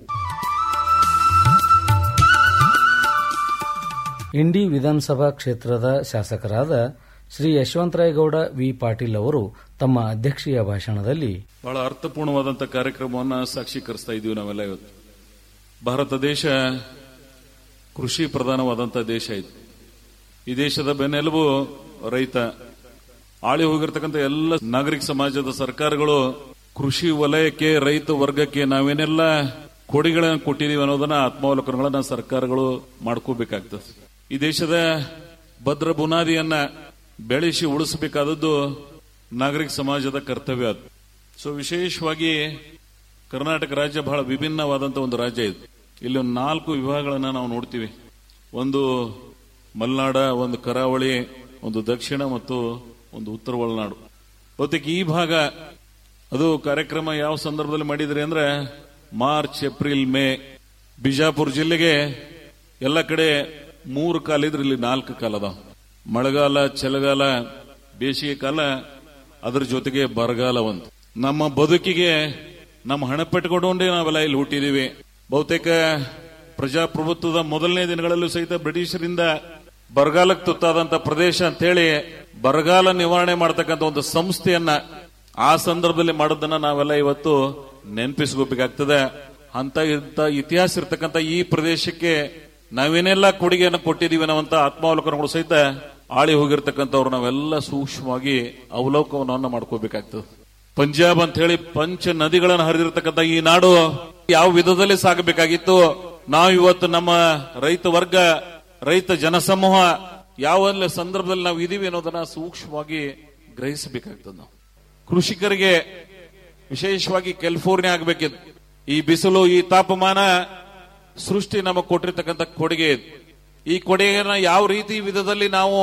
ಇಂಡಿ ವಿಧಾನಸಭಾ ಕ್ಷೇತ್ರದ ಶಾಸಕರಾದ ಶ್ರೀ ಯಶವಂತರಾಯಗೌಡ ವಿ ಪಾಟೀಲ್ ಅವರು ತಮ್ಮ ಅಧ್ಯಕ್ಷೀಯ ಭಾಷಣದಲ್ಲಿ ಬಹಳ ಅರ್ಥಪೂರ್ಣವಾದಂಥ ಕಾರ್ಯಕ್ರಮವನ್ನು ಸಾಕ್ಷೀಕರಿಸ್ತಾ ಇದ್ದೀವಿ ನಾವೆಲ್ಲ ಇವತ್ತು ಭಾರತ ದೇಶ ಕೃಷಿ ಪ್ರಧಾನವಾದಂಥ ದೇಶ ಇದು ಈ ದೇಶದ ಬೆನ್ನೆಲುಬು ರೈತ ಆಳಿ ಹೋಗಿರ್ತಕ್ಕಂಥ ಎಲ್ಲ ನಾಗರಿಕ ಸಮಾಜದ ಸರ್ಕಾರಗಳು ಕೃಷಿ ವಲಯಕ್ಕೆ ರೈತ ವರ್ಗಕ್ಕೆ ನಾವೇನೆಲ್ಲ ಕೊಡುಗೆಗಳನ್ನು ಕೊಟ್ಟಿದೀವಿ ಅನ್ನೋದನ್ನ ಆತ್ಮಾವಲೋಕನಗಳನ್ನ ಸರ್ಕಾರಗಳು ಮಾಡ್ಕೋಬೇಕಾಗ್ತದೆ ಈ ದೇಶದ ಭದ್ರ ಬುನಾದಿಯನ್ನ ಬೆಳೆಸಿ ಉಳಿಸಬೇಕಾದದ್ದು ನಾಗರಿಕ ಸಮಾಜದ ಕರ್ತವ್ಯ ಅದು ಸೊ ವಿಶೇಷವಾಗಿ ಕರ್ನಾಟಕ ರಾಜ್ಯ ಬಹಳ ವಿಭಿನ್ನವಾದಂತಹ ಒಂದು ರಾಜ್ಯ ಇದು ಇಲ್ಲಿ ಒಂದು ನಾಲ್ಕು ವಿಭಾಗಗಳನ್ನ ನಾವು ನೋಡ್ತೀವಿ ಒಂದು ಮಲೆನಾಡ ಒಂದು ಕರಾವಳಿ ಒಂದು ದಕ್ಷಿಣ ಮತ್ತು ಒಂದು ಉತ್ತರ ಒಳನಾಡು ಬಹುತೇಕ ಈ ಭಾಗ ಅದು ಕಾರ್ಯಕ್ರಮ ಯಾವ ಸಂದರ್ಭದಲ್ಲಿ ಮಾಡಿದ್ರಿ ಅಂದ್ರೆ ಮಾರ್ಚ್ ಏಪ್ರಿಲ್ ಮೇ ಬಿಜಾಪುರ ಜಿಲ್ಲೆಗೆ ಎಲ್ಲ ಕಡೆ ಮೂರು ಕಾಲ ಇದ್ರೆ ಇಲ್ಲಿ ನಾಲ್ಕು ಕಾಲ ಅದಾವ ಮಳೆಗಾಲ ಚಳಿಗಾಲ ಬೇಸಿಗೆ ಕಾಲ ಅದ್ರ ಜೊತೆಗೆ ಬರಗಾಲ ಒಂದು ನಮ್ಮ ಬದುಕಿಗೆ ನಮ್ಮ ಹಣ ಪೆಟ್ಕೊಂಡೇ ನಾವೆಲ್ಲ ಇಲ್ಲಿ ಹುಟ್ಟಿದೀವಿ ಬಹುತೇಕ ಪ್ರಜಾಪ್ರಭುತ್ವದ ಮೊದಲನೇ ದಿನಗಳಲ್ಲೂ ಸಹಿತ ಬ್ರಿಟಿಷರಿಂದ ಬರಗಾಲಕ್ಕೆ ತುತ್ತಾದಂತ ಪ್ರದೇಶ ಅಂತ ಹೇಳಿ ಬರಗಾಲ ನಿವಾರಣೆ ಮಾಡತಕ್ಕಂತ ಒಂದು ಸಂಸ್ಥೆಯನ್ನ ಆ ಸಂದರ್ಭದಲ್ಲಿ ಮಾಡೋದನ್ನ ನಾವೆಲ್ಲ ಇವತ್ತು ನೆನಪಿಸ್ಕೋಬೇಕಾಗ್ತದೆ ಅಂತ ಇಂತ ಇತಿಹಾಸ ಇರ್ತಕ್ಕಂಥ ಈ ಪ್ರದೇಶಕ್ಕೆ ನಾವೇನೆಲ್ಲ ಕೊಡುಗೆಯನ್ನು ಕೊಟ್ಟಿದೀವಿ ಅನ್ನುವಂತ ಆತ್ಮಾವಲೋಕನಗಳು ಸಹಿತ ಆಳಿ ಹೋಗಿರ್ತಕ್ಕಂಥವ್ರು ನಾವೆಲ್ಲ ಸೂಕ್ಷ್ಮವಾಗಿ ಅವಲೋಕನವನ್ನು ಮಾಡ್ಕೋಬೇಕಾಗ್ತದೆ ಪಂಜಾಬ್ ಅಂತ ಹೇಳಿ ಪಂಚ ನದಿಗಳನ್ನು ಹರಿದಿರ್ತಕ್ಕಂಥ ಈ ನಾಡು ಯಾವ ವಿಧದಲ್ಲಿ ಸಾಗಬೇಕಾಗಿತ್ತು ನಾವು ಇವತ್ತು ನಮ್ಮ ರೈತ ವರ್ಗ ರೈತ ಜನಸಮೂಹ ಯಾವ ಸಂದರ್ಭದಲ್ಲಿ ನಾವು ಇದೀವಿ ಅನ್ನೋದನ್ನ ಸೂಕ್ಷ್ಮವಾಗಿ ಗ್ರಹಿಸಬೇಕಾಗ್ತದೆ ನಾವು ಕೃಷಿಕರಿಗೆ ವಿಶೇಷವಾಗಿ ಕ್ಯಾಲಿಫೋರ್ನಿಯಾ ಆಗಬೇಕಿತ್ತು ಈ ಬಿಸಿಲು ಈ ತಾಪಮಾನ ಸೃಷ್ಟಿ ನಮಗೆ ಕೊಟ್ಟಿರ್ತಕ್ಕಂಥ ಕೊಡುಗೆ ಇದು. ಈ ಕೊಡುಗೆಯನ್ನ ಯಾವ ರೀತಿ ವಿಧದಲ್ಲಿ ನಾವು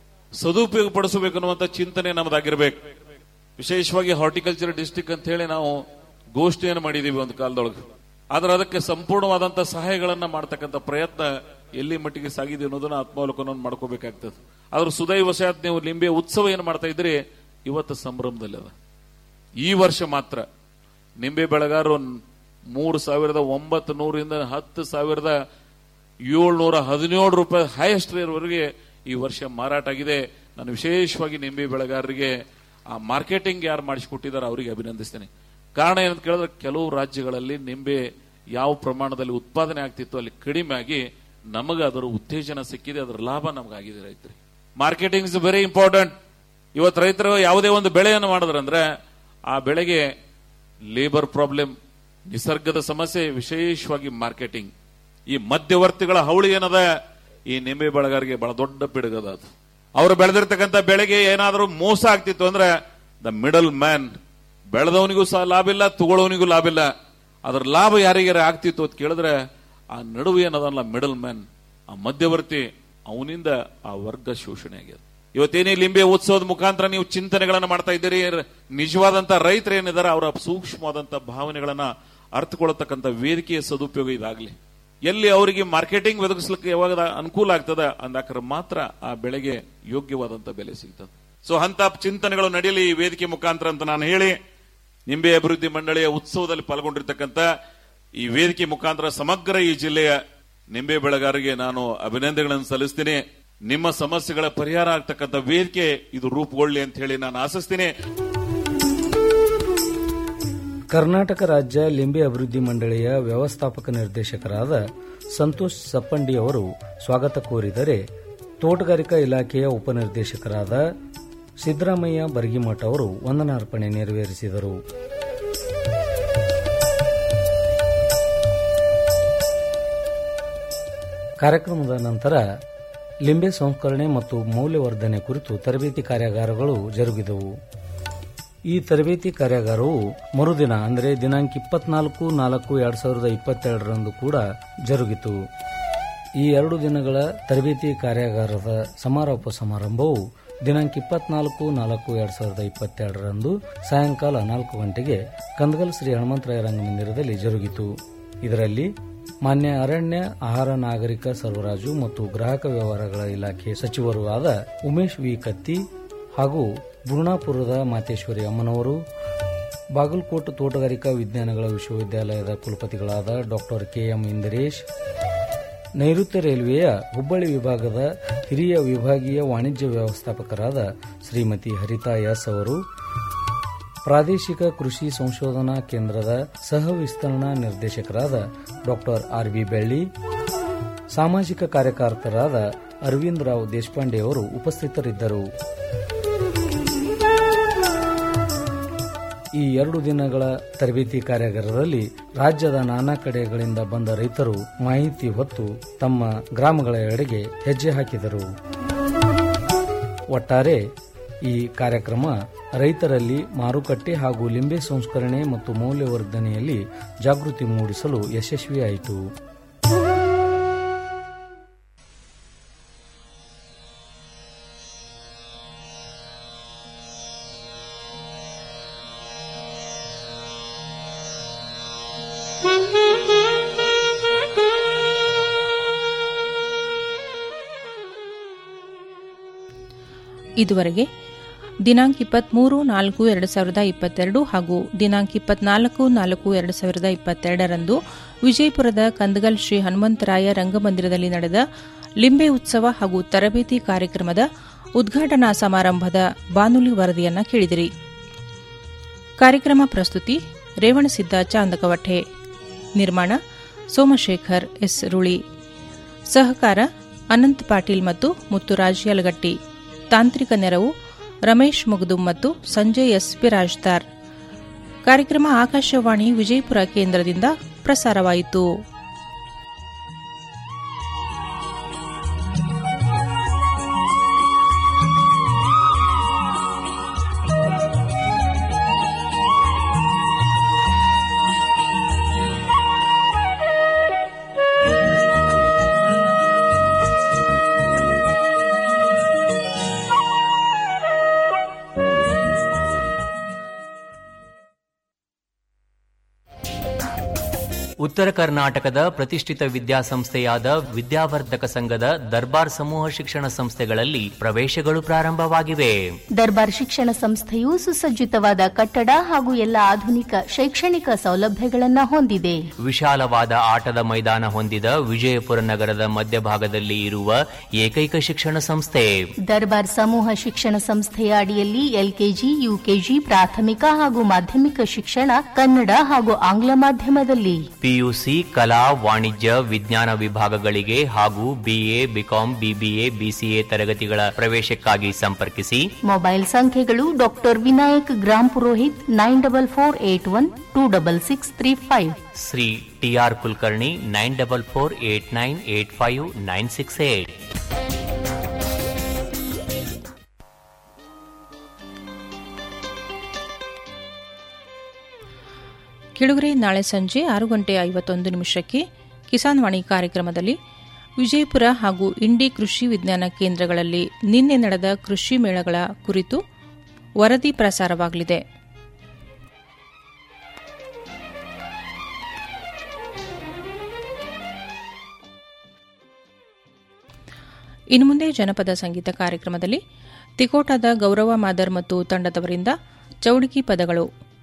ಸದುಪಯೋಗ ಪಡಿಸಬೇಕು ಅನ್ನುವಂಥ ಚಿಂತನೆ ನಮ್ಮದಾಗಿರ್ಬೇಕು ವಿಶೇಷವಾಗಿ ಹಾರ್ಟಿಕಲ್ಚರ್ ಡಿಸ್ಟಿಕ್ ಅಂತ ಹೇಳಿ ನಾವು ಗೋಷ್ಠಿಯನ್ನು ಮಾಡಿದೀವಿ ಒಂದು ಕಾಲದೊಳಗೆ ಆದ್ರೆ ಅದಕ್ಕೆ ಸಂಪೂರ್ಣವಾದಂತ ಸಹಾಯಗಳನ್ನ ಮಾಡ್ತಕ್ಕಂಥ ಪ್ರಯತ್ನ ಎಲ್ಲಿ ಮಟ್ಟಿಗೆ ಸಾಗಿದೆ ಅನ್ನೋದನ್ನ ಆತ್ಮಾವಲೋಕನವನ್ನು ಮಾಡ್ಕೋಬೇಕಾಗ್ತದೆ ಆದ್ರೆ ಸುದೈವಶಾತ್ ನೀವು ಲಿಂಬೆ ಉತ್ಸವ ಏನು ಮಾಡ್ತಾ ಇದ್ರಿ ಇವತ್ತು ಸಂಭ್ರಮದಲ್ಲಿ ಅದ ಈ ವರ್ಷ ಮಾತ್ರ ನಿಂಬೆ ಬೆಳೆಗಾರರು ಮೂರು ಸಾವಿರದ ಒಂಬತ್ತು ನೂರಿಂದ ಹತ್ತು ಸಾವಿರದ ಏಳ್ನೂರ ಹದಿನೇಳು ರೂಪಾಯಿ ಹೈಯೆಸ್ಟ್ ರೇರ್ವರೆಗೆ ಈ ವರ್ಷ ಮಾರಾಟ ಆಗಿದೆ ನಾನು ವಿಶೇಷವಾಗಿ ನಿಂಬೆ ಬೆಳೆಗಾರರಿಗೆ ಆ ಮಾರ್ಕೆಟಿಂಗ್ ಯಾರು ಮಾಡಿಸಿಕೊಟ್ಟಿದ್ದಾರೆ ಅವರಿಗೆ ಅಭಿನಂದಿಸ್ತೇನೆ ಕಾರಣ ಏನಂತ ಕೇಳಿದ್ರೆ ಕೆಲವು ರಾಜ್ಯಗಳಲ್ಲಿ ನಿಂಬೆ ಯಾವ ಪ್ರಮಾಣದಲ್ಲಿ ಉತ್ಪಾದನೆ ಆಗ್ತಿತ್ತು ಅಲ್ಲಿ ಕಡಿಮೆ ಆಗಿ ನಮಗೆ ಅದರ ಉತ್ತೇಜನ ಸಿಕ್ಕಿದೆ ಅದರ ಲಾಭ ನಮಗಾಗಿದೆ ರೈತರಿಗೆ ಮಾರ್ಕೆಟಿಂಗ್ ಇಸ್ ವೆರಿ ಇಂಪಾರ್ಟೆಂಟ್ ಇವತ್ತು ರೈತರು ಯಾವುದೇ ಒಂದು ಬೆಳೆಯನ್ನು ಮಾಡಿದ್ರಂದ್ರೆ ಆ ಬೆಳೆಗೆ ಲೇಬರ್ ಪ್ರಾಬ್ಲಮ್ ನಿಸರ್ಗದ ಸಮಸ್ಯೆ ವಿಶೇಷವಾಗಿ ಮಾರ್ಕೆಟಿಂಗ್ ಈ ಮಧ್ಯವರ್ತಿಗಳ ಹವಳಿ ಏನದ ಈ ನಿಂಬೆ ಬೆಳೆಗಾರರಿಗೆ ಬಹಳ ದೊಡ್ಡ ಪಿಡುಗದ ಅದು ಅವರು ಬೆಳೆದಿರ್ತಕ್ಕಂಥ ಬೆಳೆಗೆ ಏನಾದರೂ ಮೋಸ ಆಗ್ತಿತ್ತು ಅಂದ್ರೆ ದ ಮಿಡಲ್ ಮ್ಯಾನ್ ಬೆಳೆದವನಿಗೂ ಸಹ ಲಾಭ ಇಲ್ಲ ತಗೊಳ್ಳೋನಿಗೂ ಲಾಭ ಇಲ್ಲ ಅದರ ಲಾಭ ಯಾರಿಗಾರ ಆಗ್ತಿತ್ತು ಅಂತ ಕೇಳಿದ್ರೆ ಆ ನಡುವೆ ಏನದಲ್ಲ ಮಿಡಲ್ ಮ್ಯಾನ್ ಆ ಮಧ್ಯವರ್ತಿ ಅವನಿಂದ ಆ ವರ್ಗ ಶೋಷಣೆ ಆಗಿದೆ ಇವತ್ತೇನೇ ಲಿಂಬೆ ಉತ್ಸವದ ಮುಖಾಂತರ ನೀವು ಚಿಂತನೆಗಳನ್ನ ಮಾಡ್ತಾ ಇದ್ದೀರಿ ನಿಜವಾದಂತ ರೈತರು ಏನಿದ್ದಾರೆ ಅವರ ಸೂಕ್ಷ್ಮವಾದಂತ ಭಾವನೆಗಳನ್ನ ಅರ್ಥಕೊಳ್ತಕ್ಕಂಥ ವೇದಿಕೆಯ ಸದುಪಯೋಗ ಇದಾಗ್ಲಿ ಎಲ್ಲಿ ಅವರಿಗೆ ಮಾರ್ಕೆಟಿಂಗ್ ಒದಗಿಸ್ಲಿಕ್ಕೆ ಯಾವಾಗ ಅನುಕೂಲ ಆಗ್ತದ ಅಂದಾಕ್ರ ಮಾತ್ರ ಆ ಬೆಳೆಗೆ ಯೋಗ್ಯವಾದಂತ ಬೆಲೆ ಸಿಗ್ತದೆ ಸೊ ಅಂತ ಚಿಂತನೆಗಳು ನಡೆಯಲಿ ಈ ವೇದಿಕೆ ಮುಖಾಂತರ ಅಂತ ನಾನು ಹೇಳಿ ನಿಂಬೆ ಅಭಿವೃದ್ಧಿ ಮಂಡಳಿಯ ಉತ್ಸವದಲ್ಲಿ ಪಾಲ್ಗೊಂಡಿರ್ತಕ್ಕಂಥ ಈ ವೇದಿಕೆ ಮುಖಾಂತರ ಸಮಗ್ರ ಈ ಜಿಲ್ಲೆಯ ನಿಂಬೆ ಬೆಳೆಗಾರರಿಗೆ ನಾನು ಅಭಿನಂದನೆಗಳನ್ನು ಸಲ್ಲಿಸ್ತೀನಿ ನಿಮ್ಮ ಸಮಸ್ಯೆಗಳ ಪರಿಹಾರ ಆಗ್ತಕ್ಕಂಥ ವೇದಿಕೆ ಇದು ರೂಪುಗೊಳ್ಳಿ ಅಂತ ಹೇಳಿ ನಾನು ಆಶಿಸ್ತೀನಿ ಕರ್ನಾಟಕ ರಾಜ್ಯ ಲಿಂಬೆ ಅಭಿವೃದ್ಧಿ ಮಂಡಳಿಯ ವ್ಯವಸ್ಥಾಪಕ ನಿರ್ದೇಶಕರಾದ ಸಂತೋಷ್ ಸಪ್ಪಂಡಿ ಅವರು ಸ್ವಾಗತ ಕೋರಿದರೆ ತೋಟಗಾರಿಕಾ ಇಲಾಖೆಯ ಉಪನಿರ್ದೇಶಕರಾದ ಸಿದ್ದರಾಮಯ್ಯ ಬರ್ಗಿಮಠ ಅವರು ವಂದನಾರ್ಪಣೆ ನೆರವೇರಿಸಿದರು ಕಾರ್ಯಕ್ರಮದ ನಂತರ ಲಿಂಬೆ ಸಂಸ್ಕರಣೆ ಮತ್ತು ಮೌಲ್ಯವರ್ಧನೆ ಕುರಿತು ತರಬೇತಿ ಕಾರ್ಯಾಗಾರಗಳು ಜರುಗಿದವು ಈ ತರಬೇತಿ ಕಾರ್ಯಾಗಾರವು ಮರುದಿನ ಅಂದರೆ ದಿನಾಂಕ ಇಪ್ಪತ್ನಾಲ್ಕು ನಾಲ್ಕು ಎರಡ್ ಸಾವಿರದ ಇಪ್ಪತ್ತೆರಡರಂದು ಕೂಡ ಜರುಗಿತು ಈ ಎರಡು ದಿನಗಳ ತರಬೇತಿ ಕಾರ್ಯಾಗಾರದ ಸಮಾರೋಪ ಸಮಾರಂಭವು ದಿನಾಂಕ ಇಪ್ಪತ್ನಾಲ್ಕು ನಾಲ್ಕು ಎರಡ್ ಸಾವಿರದ ಇಪ್ಪತ್ತೆರಡರಂದು ಸಾಯಂಕಾಲ ನಾಲ್ಕು ಗಂಟೆಗೆ ಕಂದಗಲ್ ಶ್ರೀ ಹನುಮಂತರಾಯ ರಂಗಮಂದಿರದಲ್ಲಿ ಜರುಗಿತು ಇದರಲ್ಲಿ ಮಾನ್ಯ ಅರಣ್ಯ ಆಹಾರ ನಾಗರಿಕ ಸರಬರಾಜು ಮತ್ತು ಗ್ರಾಹಕ ವ್ಯವಹಾರಗಳ ಇಲಾಖೆ ಸಚಿವರೂ ಆದ ಉಮೇಶ್ ವಿ ಕತ್ತಿ ಹಾಗೂ ಬುರ್ಣಾಪುರದ ಮಾತೇಶ್ವರಿ ಅಮ್ಮನವರು ಬಾಗಲಕೋಟ್ ತೋಟಗಾರಿಕಾ ವಿಜ್ಞಾನಗಳ ವಿಶ್ವವಿದ್ಯಾಲಯದ ಕುಲಪತಿಗಳಾದ ಡಾಕ್ಟರ್ ಕೆಎಂ ಇಂದಿರೇಶ್ ನೈಋತ್ಯ ರೈಲ್ವೆಯ ಹುಬ್ಬಳ್ಳಿ ವಿಭಾಗದ ಹಿರಿಯ ವಿಭಾಗೀಯ ವಾಣಿಜ್ಯ ವ್ಯವಸ್ಥಾಪಕರಾದ ಶ್ರೀಮತಿ ಹರಿತಾ ಎಸ್ ಅವರು ಪ್ರಾದೇಶಿಕ ಕೃಷಿ ಸಂಶೋಧನಾ ಕೇಂದ್ರದ ಸಹ ವಿಸ್ತರಣಾ ನಿರ್ದೇಶಕರಾದ ಡಾಕ್ಟರ್ ಆರ್ ಬಿ ಬೆಳ್ಳಿ ಸಾಮಾಜಿಕ ಕಾರ್ಯಕರ್ತರಾದ ಅರವಿಂದ್ ರಾವ್ ದೇಶಪಾಂಡೆ ಅವರು ಉಪಸ್ಥಿತರಿದ್ದರು ಈ ಎರಡು ದಿನಗಳ ತರಬೇತಿ ಕಾರ್ಯಾಗಾರದಲ್ಲಿ ರಾಜ್ಯದ ನಾನಾ ಕಡೆಗಳಿಂದ ಬಂದ ರೈತರು ಮಾಹಿತಿ ಹೊತ್ತು ತಮ್ಮ ಗ್ರಾಮಗಳ ಎಡೆಗೆ ಹೆಜ್ಜೆ ಹಾಕಿದರು ಒಟ್ಟಾರೆ ಈ ಕಾರ್ಯಕ್ರಮ ರೈತರಲ್ಲಿ ಮಾರುಕಟ್ಟೆ ಹಾಗೂ ಲಿಂಬೆ ಸಂಸ್ಕರಣೆ ಮತ್ತು ಮೌಲ್ಯವರ್ಧನೆಯಲ್ಲಿ ಜಾಗೃತಿ ಮೂಡಿಸಲು ಯಶಸ್ವಿಯಾಯಿತು ಇದುವರೆಗೆ ದಿನಾಂಕ ಇಪ್ಪತ್ಮೂರು ನಾಲ್ಕು ಎರಡು ಸಾವಿರದ ಇಪ್ಪತ್ತೆರಡು ಹಾಗೂ ದಿನಾಂಕ ಇಪ್ಪತ್ನಾಲ್ಕು ನಾಲ್ಕು ಎರಡು ಸಾವಿರದ ಇಪ್ಪತ್ತೆರಡರಂದು ವಿಜಯಪುರದ ಕಂದಗಲ್ ಶ್ರೀ ಹನುಮಂತರಾಯ ರಂಗಮಂದಿರದಲ್ಲಿ ನಡೆದ ಲಿಂಬೆ ಉತ್ಸವ ಹಾಗೂ ತರಬೇತಿ ಕಾರ್ಯಕ್ರಮದ ಉದ್ಘಾಟನಾ ಸಮಾರಂಭದ ಬಾನುಲಿ ವರದಿಯನ್ನ ಕೇಳಿದಿರಿ ಕಾರ್ಯಕ್ರಮ ಪ್ರಸ್ತುತಿ ರೇವಣಸಿದ್ದ ಚಾಂದಕವಠೆ ನಿರ್ಮಾಣ ಸೋಮಶೇಖರ್ ಎಸ್ ರುಳಿ ಸಹಕಾರ ಅನಂತ್ ಪಾಟೀಲ್ ಮತ್ತು ಮುತ್ತುರಾಜ್ ಯಲಗಟ್ಟಿ ತಾಂತ್ರಿಕ ನೆರವು ರಮೇಶ್ ಮುಗ್ದುಂ ಮತ್ತು ಸಂಜಯ್ ಎಸ್ ಬಿರಾಜ್ದಾರ್ ಕಾರ್ಯಕ್ರಮ ಆಕಾಶವಾಣಿ ವಿಜಯಪುರ ಕೇಂದ್ರದಿಂದ ಪ್ರಸಾರವಾಯಿತು ಉತ್ತರ ಕರ್ನಾಟಕದ ಪ್ರತಿಷ್ಠಿತ ವಿದ್ಯಾಸಂಸ್ಥೆಯಾದ ವಿದ್ಯಾವರ್ಧಕ ಸಂಘದ ದರ್ಬಾರ್ ಸಮೂಹ ಶಿಕ್ಷಣ ಸಂಸ್ಥೆಗಳಲ್ಲಿ ಪ್ರವೇಶಗಳು ಪ್ರಾರಂಭವಾಗಿವೆ ದರ್ಬಾರ್ ಶಿಕ್ಷಣ ಸಂಸ್ಥೆಯು ಸುಸಜ್ಜಿತವಾದ ಕಟ್ಟಡ ಹಾಗೂ ಎಲ್ಲ ಆಧುನಿಕ ಶೈಕ್ಷಣಿಕ ಸೌಲಭ್ಯಗಳನ್ನು ಹೊಂದಿದೆ ವಿಶಾಲವಾದ ಆಟದ ಮೈದಾನ ಹೊಂದಿದ ವಿಜಯಪುರ ನಗರದ ಮಧ್ಯಭಾಗದಲ್ಲಿ ಇರುವ ಏಕೈಕ ಶಿಕ್ಷಣ ಸಂಸ್ಥೆ ದರ್ಬಾರ್ ಸಮೂಹ ಶಿಕ್ಷಣ ಸಂಸ್ಥೆಯ ಅಡಿಯಲ್ಲಿ ಎಲ್ಕೆಜಿ ಯುಕೆಜಿ ಪ್ರಾಥಮಿಕ ಹಾಗೂ ಮಾಧ್ಯಮಿಕ ಶಿಕ್ಷಣ ಕನ್ನಡ ಹಾಗೂ ಆಂಗ್ಲ ಮಾಧ್ಯಮದಲ್ಲಿ ಪಿಯುಸಿ ಕಲಾ ವಾಣಿಜ್ಯ ವಿಜ್ಞಾನ ವಿಭಾಗಗಳಿಗೆ ಹಾಗೂ ಬಿಎ ಬಿಕಾಂ ಬಿಬಿಎ ಬಿಸಿಎ ತರಗತಿಗಳ ಪ್ರವೇಶಕ್ಕಾಗಿ ಸಂಪರ್ಕಿಸಿ ಮೊಬೈಲ್ ಸಂಖ್ಯೆಗಳು doctor Vinayak Grampurohit nine double four eight one two double six three five Shri T R Kulkarni nine double four eight nine eight five nine six eight ಕೆಳಗರೆ ನಾಳೆ ಸಂಜೆ ಆರು ಗಂಟೆ ಐವತ್ತೊಂದು ನಿಮಿಷಕ್ಕೆ ಕಿಸಾನ್ ವಾಣಿ ಕಾರ್ಯಕ್ರಮದಲ್ಲಿ ವಿಜಯಪುರ ಹಾಗೂ ಇಂಡಿ ಕೃಷಿ ವಿಜ್ಞಾನ ಕೇಂದ್ರಗಳಲ್ಲಿ ನಿನ್ನೆ ನಡೆದ ಕೃಷಿ ಮೇಳಗಳ ಕುರಿತು ವರದಿ ಪ್ರಸಾರವಾಗಲಿದೆ ಇನ್ನು ಮುಂದೆ ಜನಪದ ಸಂಗೀತ ಕಾರ್ಯಕ್ರಮದಲ್ಲಿ ತಿಕೋಟದ ಗೌರವ ಮಾದರ್ ಮತ್ತು ತಂಡದವರಿಂದ ಚೌಡಿಕಿ ಪದಗಳು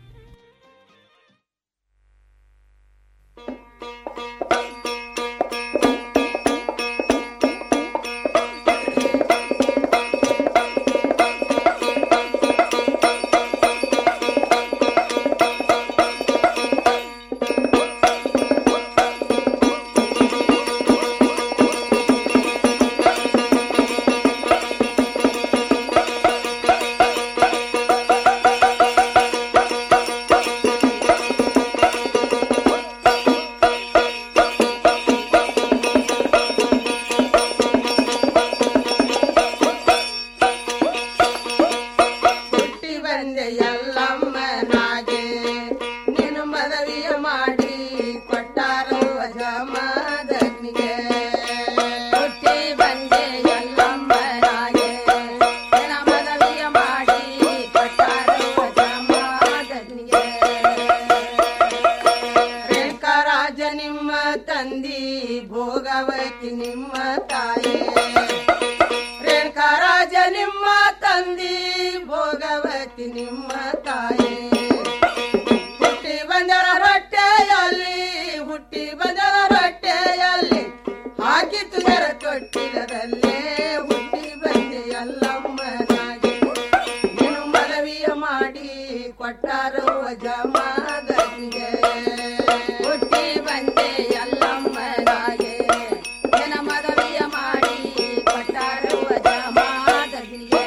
ಹುಟ್ಟಿ ಬಂದೆ ಎಲ್ಲಮ್ಮನಾಗೆ ನೀನು ಮದವಿಯ ಮಾಡಿ ಕೊಟ್ಟಾರೋ ಜಮದಗ್ನಿಗೆ ಹುಟ್ಟಿ ಬಂದೆ ಎಲ್ಲಮ್ಮನಾಗೆ ನಿನ್ನ ಮದವಿಯ ಮಾಡಿ ಕೊಟ್ಟಾರೋ ಜಮದಗ್ನಿಗೆ ರೇಣುಕರಾಜ ನಿಮ್ಮ ತಂದಿ ಭೋಗವತಿ ನಿಮ್ಮ ತಾಯಿ ರೇಣುಕರಾಜ ನಿಮ್ಮ ತಂದಿ ಭೋಗವತಿ ನಿಮ್ಮ ತಾಯಿ ಹುಟ್ಟಿ ಬಂದರ ರೊಟ್ಟೆಯಲ್ಲಿ ಹುಟ್ಟಿ ಬಂದರ ರೊಟ್ಟೆಯಲ್ಲಿ ಹಾಕಿ ತುಗರ ತೊಟ್ಟಿಲದಲ್ಲೇ ಹುಟ್ಟಿ ಬಂದೆ ಎಲ್ಲಮ್ಮನಾಗಿ ನೀನು ಮನವಿಯ ಮಾಡಿ ಕೊಟ್ಟಾರೋ ಜಮಾದನಿಗೆ ಹುಟ್ಟಿ ಬಂದೆ ಎಲ್ಲಮ್ಮನಾಗೆ ನಿನ್ನ ಮನವಿಯ ಮಾಡಿ ಕೊಟ್ಟಾರೋ ಜಮಾದನಿಗೆ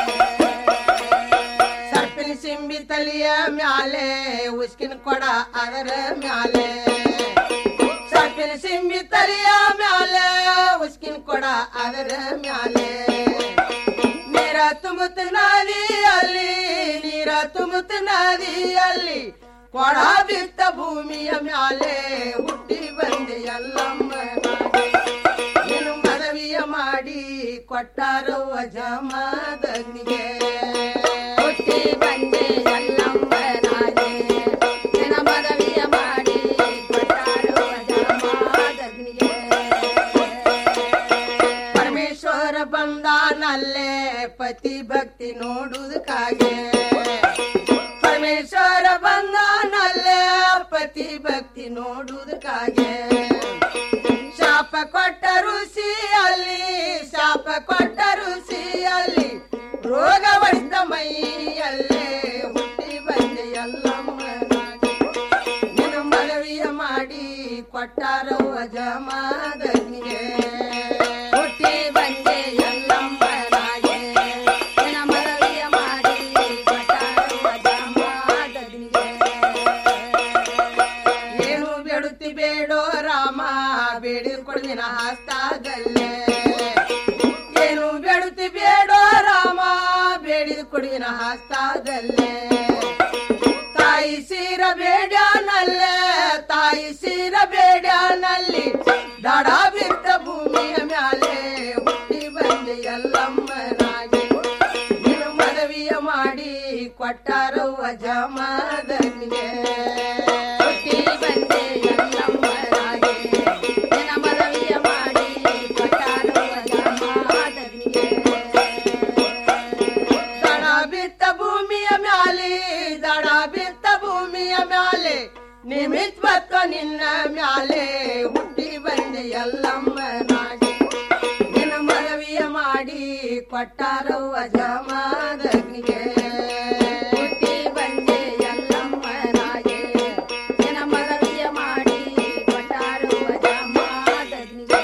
ಸರ್ಪಿನ ಸಿಂಬಿ ತಲಿಯ ಮ್ಯಾಲೆ ಉಸ್ಕಿನ ಕೊಡ ಅದರ ಮ್ಯಾಲೆ ಸರ್ಪಿನ ಸಿಂಬಿ ತಲಿಯ ಮ್ಯಾಲೆ ಉಸ್ಕಿನ ಕೊಡ ಅದರ ಮ್ಯಾಲೆ ನೀರ ತುಂಬುತ್ತ ನದಿಯಲ್ಲಿ ನೀರ ತುಂಬುತ್ತ ನದಿಯಲ್ಲಿ ಕೊಡ ಬಿತ್ತ ಭೂಮಿಯ ಮ್ಯಾಲೆ ಹುಟ್ಟಿ ಬಂದೆ ಎಲ್ಲಮ್ಮ ನೀನು ಮನವಿಯ ಮಾಡಿ ಕೊಟ್ಟಾರೋ ಜಮದನಿಗೆ ಹುಟ್ಟಿ ಬಂದೆ ಎಲ್ಲಮ್ಮನಾಗೆ ನಿನ್ನ ಮನವಿಯ ಮಾಡಿ ಕೊಟ್ಟಾರೋ ಜಮದಗ್ನಿಗೆ ಪರಮೇಶ್ವರ ಬಂದಾನಲ್ಲೇ ಪತಿ ಭಕ್ತಿ ನೋಡುವುದಕ್ಕಾಗೆ ಪರಮೇಶ್ವರ ಬಂದಾನಲ್ಲೇ ಪತಿ ಭಕ್ತಿ ನೋಡುವುದಕ್ಕಾಗೆ ಶಾಪ ಕೊಟ್ಟ ಋಷಿಯಲ್ಲಿ ಶಾಪ ಕೊಟ್ಟ ಋಷಿಯಲ್ಲಿ ರೋಗ ಹೊಡೆದ ಮೈಯಲ್ಲೇ ಹುಟ್ಟಿ ಬಂದೆ ಎಲ್ಲಮ್ಮನಾಗಿ ಕೊಟ್ಟಾರವ್ವ ಜಮಾದನಿಗೆ ಹುಟ್ಟಿ ಬಂದೆ ಎಲ್ಲಮ್ಮನಾಗೆ ನಿನ್ನ ಮರವಿಯ ಮಾಡಿ ಕೊಟ್ಟಾರವ್ವ ಜಮಾದನಿಗೆ ಏನು ಬೇಡುತ್ತಿ ಬೇಡೋ ರಾಮ ಬೇಡಿದ್ ಕೊಡ್ದಿನ ಹಸ್ತಾದಲ್ಲೇ ಏನು ಬೇಡುತ್ತಿ ಬೇಡೋ ರಾಮ ಬೇಡಿದ್ ಕೊಡಿನ ಹಸ್ತಾದಲ್ಲೇ ತಾಯಿ ಸೀರ ಬೇಡ್ಯಾನಲ್ಲೇ ತಾಯಿ ಸೀರ ಬೇಡ್ಯಾನಲ್ಲಿ ದಡ ಬಿದ್ದ ಭೂಮಿಯ ಮ್ಯಾಲೆ ಹುಟ್ಟಿ ಬಂದೆ ಎಲ್ಲಮ್ಮನಾಗಿ ನೀನು ಮನವಿಯ ಮಾಡಿ ಕೊಟ್ಟಾರವ್ವ ಜಮಾದನಿಗೆ ಹುಟ್ಟಿ ಬಂದೆ ಎಲ್ಲಮ್ಮನಾಗಿ ನಿನ್ನ ಮನವಿಯ ಮಾಡಿ ಕೊಟ್ಟಾರವ್ವ ಜಮಾದನಿಗೆ ದಡ ಬಿತ್ತ ಭೂಮಿಯ ಮ್ಯಾಲೆ ದಡ ಬಿತ್ತ ಭೂಮಿಯ ಮ್ಯಾಲೆ ನಿಮಿತ್ವತ್ವ ನಿನ್ನ ಮ್ಯಾಲೆ ಹುಟ್ಟಿ ಬಂದೆ ಎಲ್ಲಮ್ಮನಾಗಿ ನಿನ್ನ ಮನವಿಯ ಮಾಡಿ ಕೊಟ್ಟಾರವ್ವ ಜಮಾದಗ್ನಿಗೆ ಹುಟ್ಟಿ ಬಂದೆ ಎಲ್ಲಮ್ಮನಾಗಿ ನಿನ್ನ ಮನವಿಯ ಮಾಡಿ ಕೊಟ್ಟಾರವ್ವ ಜಮಾದಗ್ನಿಗೆ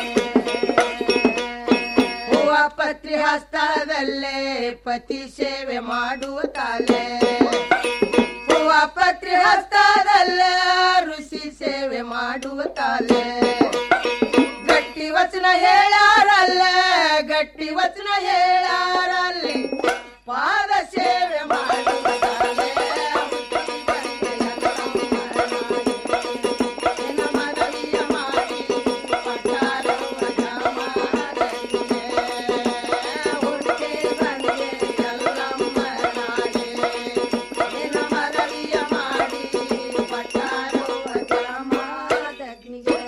ಹೂವ ಪತ್ರಿ ಹಸ್ತದಲ್ಲೇ ಪತಿ ಸೇವೆ ಮಾಡುವ ತಾಲೆ ಹೂವ ಪತ್ರಿ ಹಸ್ತದಲ್ಲೇ ಋಷಿ ಸೇವೆ ಮಾಡುವ ತಾಲೆ ಗಟ್ಟಿ ವಚನ ಹೇಳಾರಲ್ಲ ಗಟ್ಟಿ ವಚನ ಹೇಳಾರಲ್ಲಿ ಪಾದ ಸೇವೆ ಮಾಡುವ ತಾಲೆ ನಿನ್ನ ಮನವಿಯ ಮಾಡಿ ಕೊಟ್ಟಾರವ್ವ ಜಮಾದನಿಗೆ. ಹುಟ್ಟಿ ಬಂದೆ ಎಲ್ಲಮ್ಮನಾಗೆ. ನಿನ್ನ ಮನವಿಯ ಮಾಡಿ ಕೊಟ್ಟಾರವ್ವ ಜಮಾದನಿಗೆ.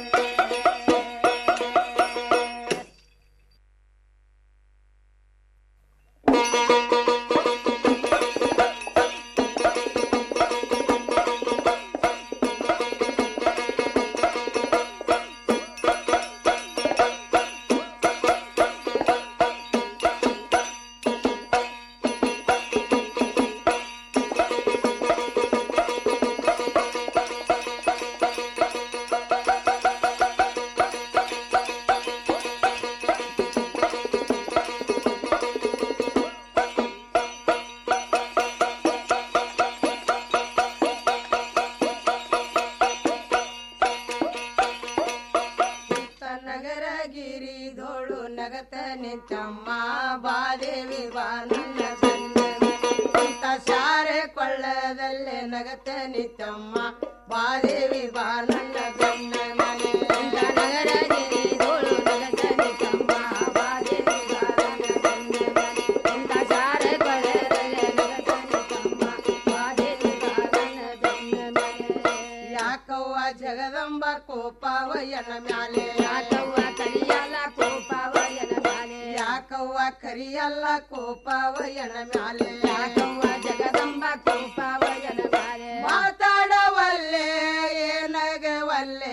ನಗರ ಗಿರಿ ಧೋಳು ನಗತ ನಿಂತಮ್ಮ ಬಾದೇವಿ ಬಾ ನನ್ನ ಇಂತ ಶಾರೆ ಕೊಳ್ಳದಲ್ಲೇ ನಗತ ನಿಂತಮ್ಮ ಬಾದೇವಿ ಬಾ ನನ್ನ ಬೆನ್ನ ಮನೆ ಇಂತ ನಗರ ಗಿರಿ ಧೋಳು ನಗತ ನಿಂತಮ್ಮ ಬಾದೇವಿ ಬಾ ನನ್ನ ಬೆನ್ನ ಮನೆ ಇಂತ ಶಾರೆ ಕೊಳ್ಳದಲ್ಲೇ ನಗತ ನಿಂತಮ್ಮ ಬಾದೇವಿ ಬಾ ನನ್ನ ಬೆನ್ನ ಮನೆ ಯಾಕವ್ವ ಜಗದಂಬ ಕೋಪವಯನ ಮ್ಯಾಲೆ ಯಾಕವ್ವ ಕರಿಯಲ್ಲ ಕೋಪವಯನ ಮ್ಯಾಲೆ ಯಾಕವ್ವ ಕರಿಯಲ್ಲ ಕೋಪವಯನ ಮ್ಯಾಲೆ ಯಾಕವ್ವ ಜಗದಂಬ ಕೋಪವಯನ ಮ್ಯಾಲೆ ಮಾತಾಡವಲ್ಲೆ ಏನಗವಲ್ಲೆ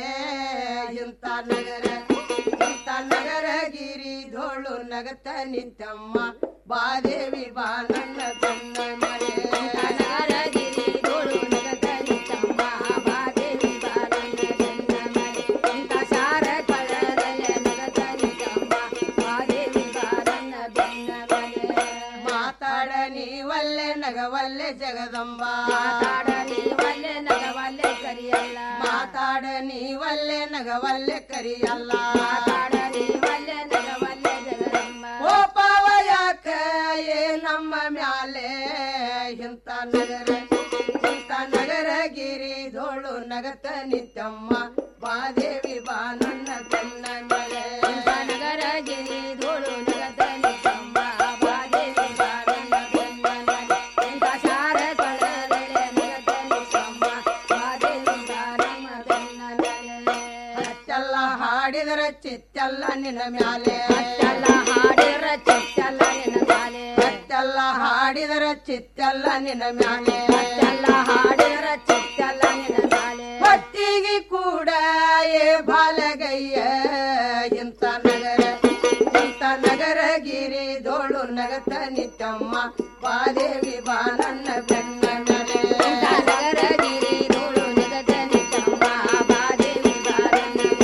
ಇಂಥ ನಗರ ಇಂಥ ನಗರ ಗಿರಿ ಧೋಳು ನಗತ ನಿಂತಮ್ಮ ಬಾದೇವಿ ಬಾ ನನ್ನ ಬೆನ್ನ ಮನೆ ಇಂಥ ನಗರ ಗಿರಿ ಧೋಳು ನಗತ ನಿಂತಮ್ಮ ಬಾದೇವಿ ಬಾ ನನ್ನ ಬೆನ್ನ ಮನೆ ಇಂಥ ಸಾರ ಕಳರಲೆ ನಗತ ನಿಂತಮ್ಮ ಬಾದೇವಿ ಬಾ ನನ್ನ ಬೆನ್ನ ಮನೆ ಮಾತಾಡ ನೀವಲ್ಲೆ ನಗವಲ್ಲೆ ಜಗದಂಬ ಮಾತಾಡ ನೀವಲ್ಲೆ ನಗವಲ್ಲೆ ಕರಿಯಲ್ಲ ಮಾತಾಡ ನೀವಲ್ಲೆ ನಗವಲ್ಲೆ ಕರಿಯಲ್ಲ ಮಾತಾಡ ನೀವಲ್ಲೆ ನಗವಲ್ಲೆ ಜಗದಂಬ ಕೋಪವ ಯಾಕ ಏ ನಮ್ಮ ಮ್ಯಾಲೆ ಇಂಥ ನಗರ ಇಂಥ ನಗರ ಗಿರಿ ಧೋಳು ನಗತ ನಿಂತಮ್ಮ ಬಾದೇವಿ ಬಾ ನನ್ನ ಬೆನ್ನ ಮಳೆ ಇಂಥ ನಗರ ಗಿರಿ ಧೋಳು ನಗತ ನಿಂತಮ್ಮ ಬಾದೇವಿ ಬಾ ನನ್ನ ಬೆನ್ನ ಮಳೆ ಇಂಥ ಸಾರ ಕಳರಲೆ ನಗತ ನಿಂತಮ್ಮ ಬಾದೇವಿ ಬಾ ನಮ್ಮ ಬೆನ್ನ ಮಳೆ ಹಚ್ಚಲ್ಲ ಹಾಡಿದರ ಚಿತ್ತಲ್ಲ ನಿನ್ನ ಮ್ಯಾಲೆ ಹಚ್ಚಲ್ಲ ಹಾಡಿದರ ಚಿತ್ತಲ್ಲ ನಿನ್ನ ಮ್ಯಾಲೆ ಹಚ್ಚಲ್ಲ ಹಾಡಿದರ ಚಿತ್ತಲ್ಲ ನಿನ್ನ ಮ್ಯಾಲೆ ಹಚ್ಚಲ್ಲ ಹಾಡಿದರ ಚಿತ್ತಲ್ಲ ನಿನ್ನ ಮ್ಯಾಲೆ ಹೊತ್ತಿಗೆ ಕೂಡ ಏ ಬಾಲಗಯ್ಯ ಇಂಥ ನಗರ ಇಂಥ ನಗರ ಗಿರಿ ಧೋಳು ನಗತ ನಿತ್ತಮ್ಮ ಬಾದೇವಿ ಬಾ ನನ್ನ ಬೆನ್ನ ಮೇಲೆ ನಗರ ಗಿರಿ ಧೋಳು ನಗತ ನಿತ್ತಮ್ಮ ಬಾದೇವಿ ಬಾ ನನ್ನ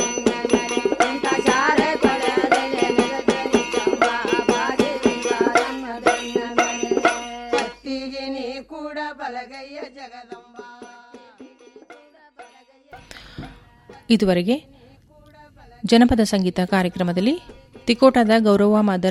ಇದುವರೆಗೆ ಜನಪದ ಸಂಗೀತ ಕಾರ್ಯಕ್ರಮದಲ್ಲಿ ತಿಕೋಟದ ಗೌರವ ಮಾದರ್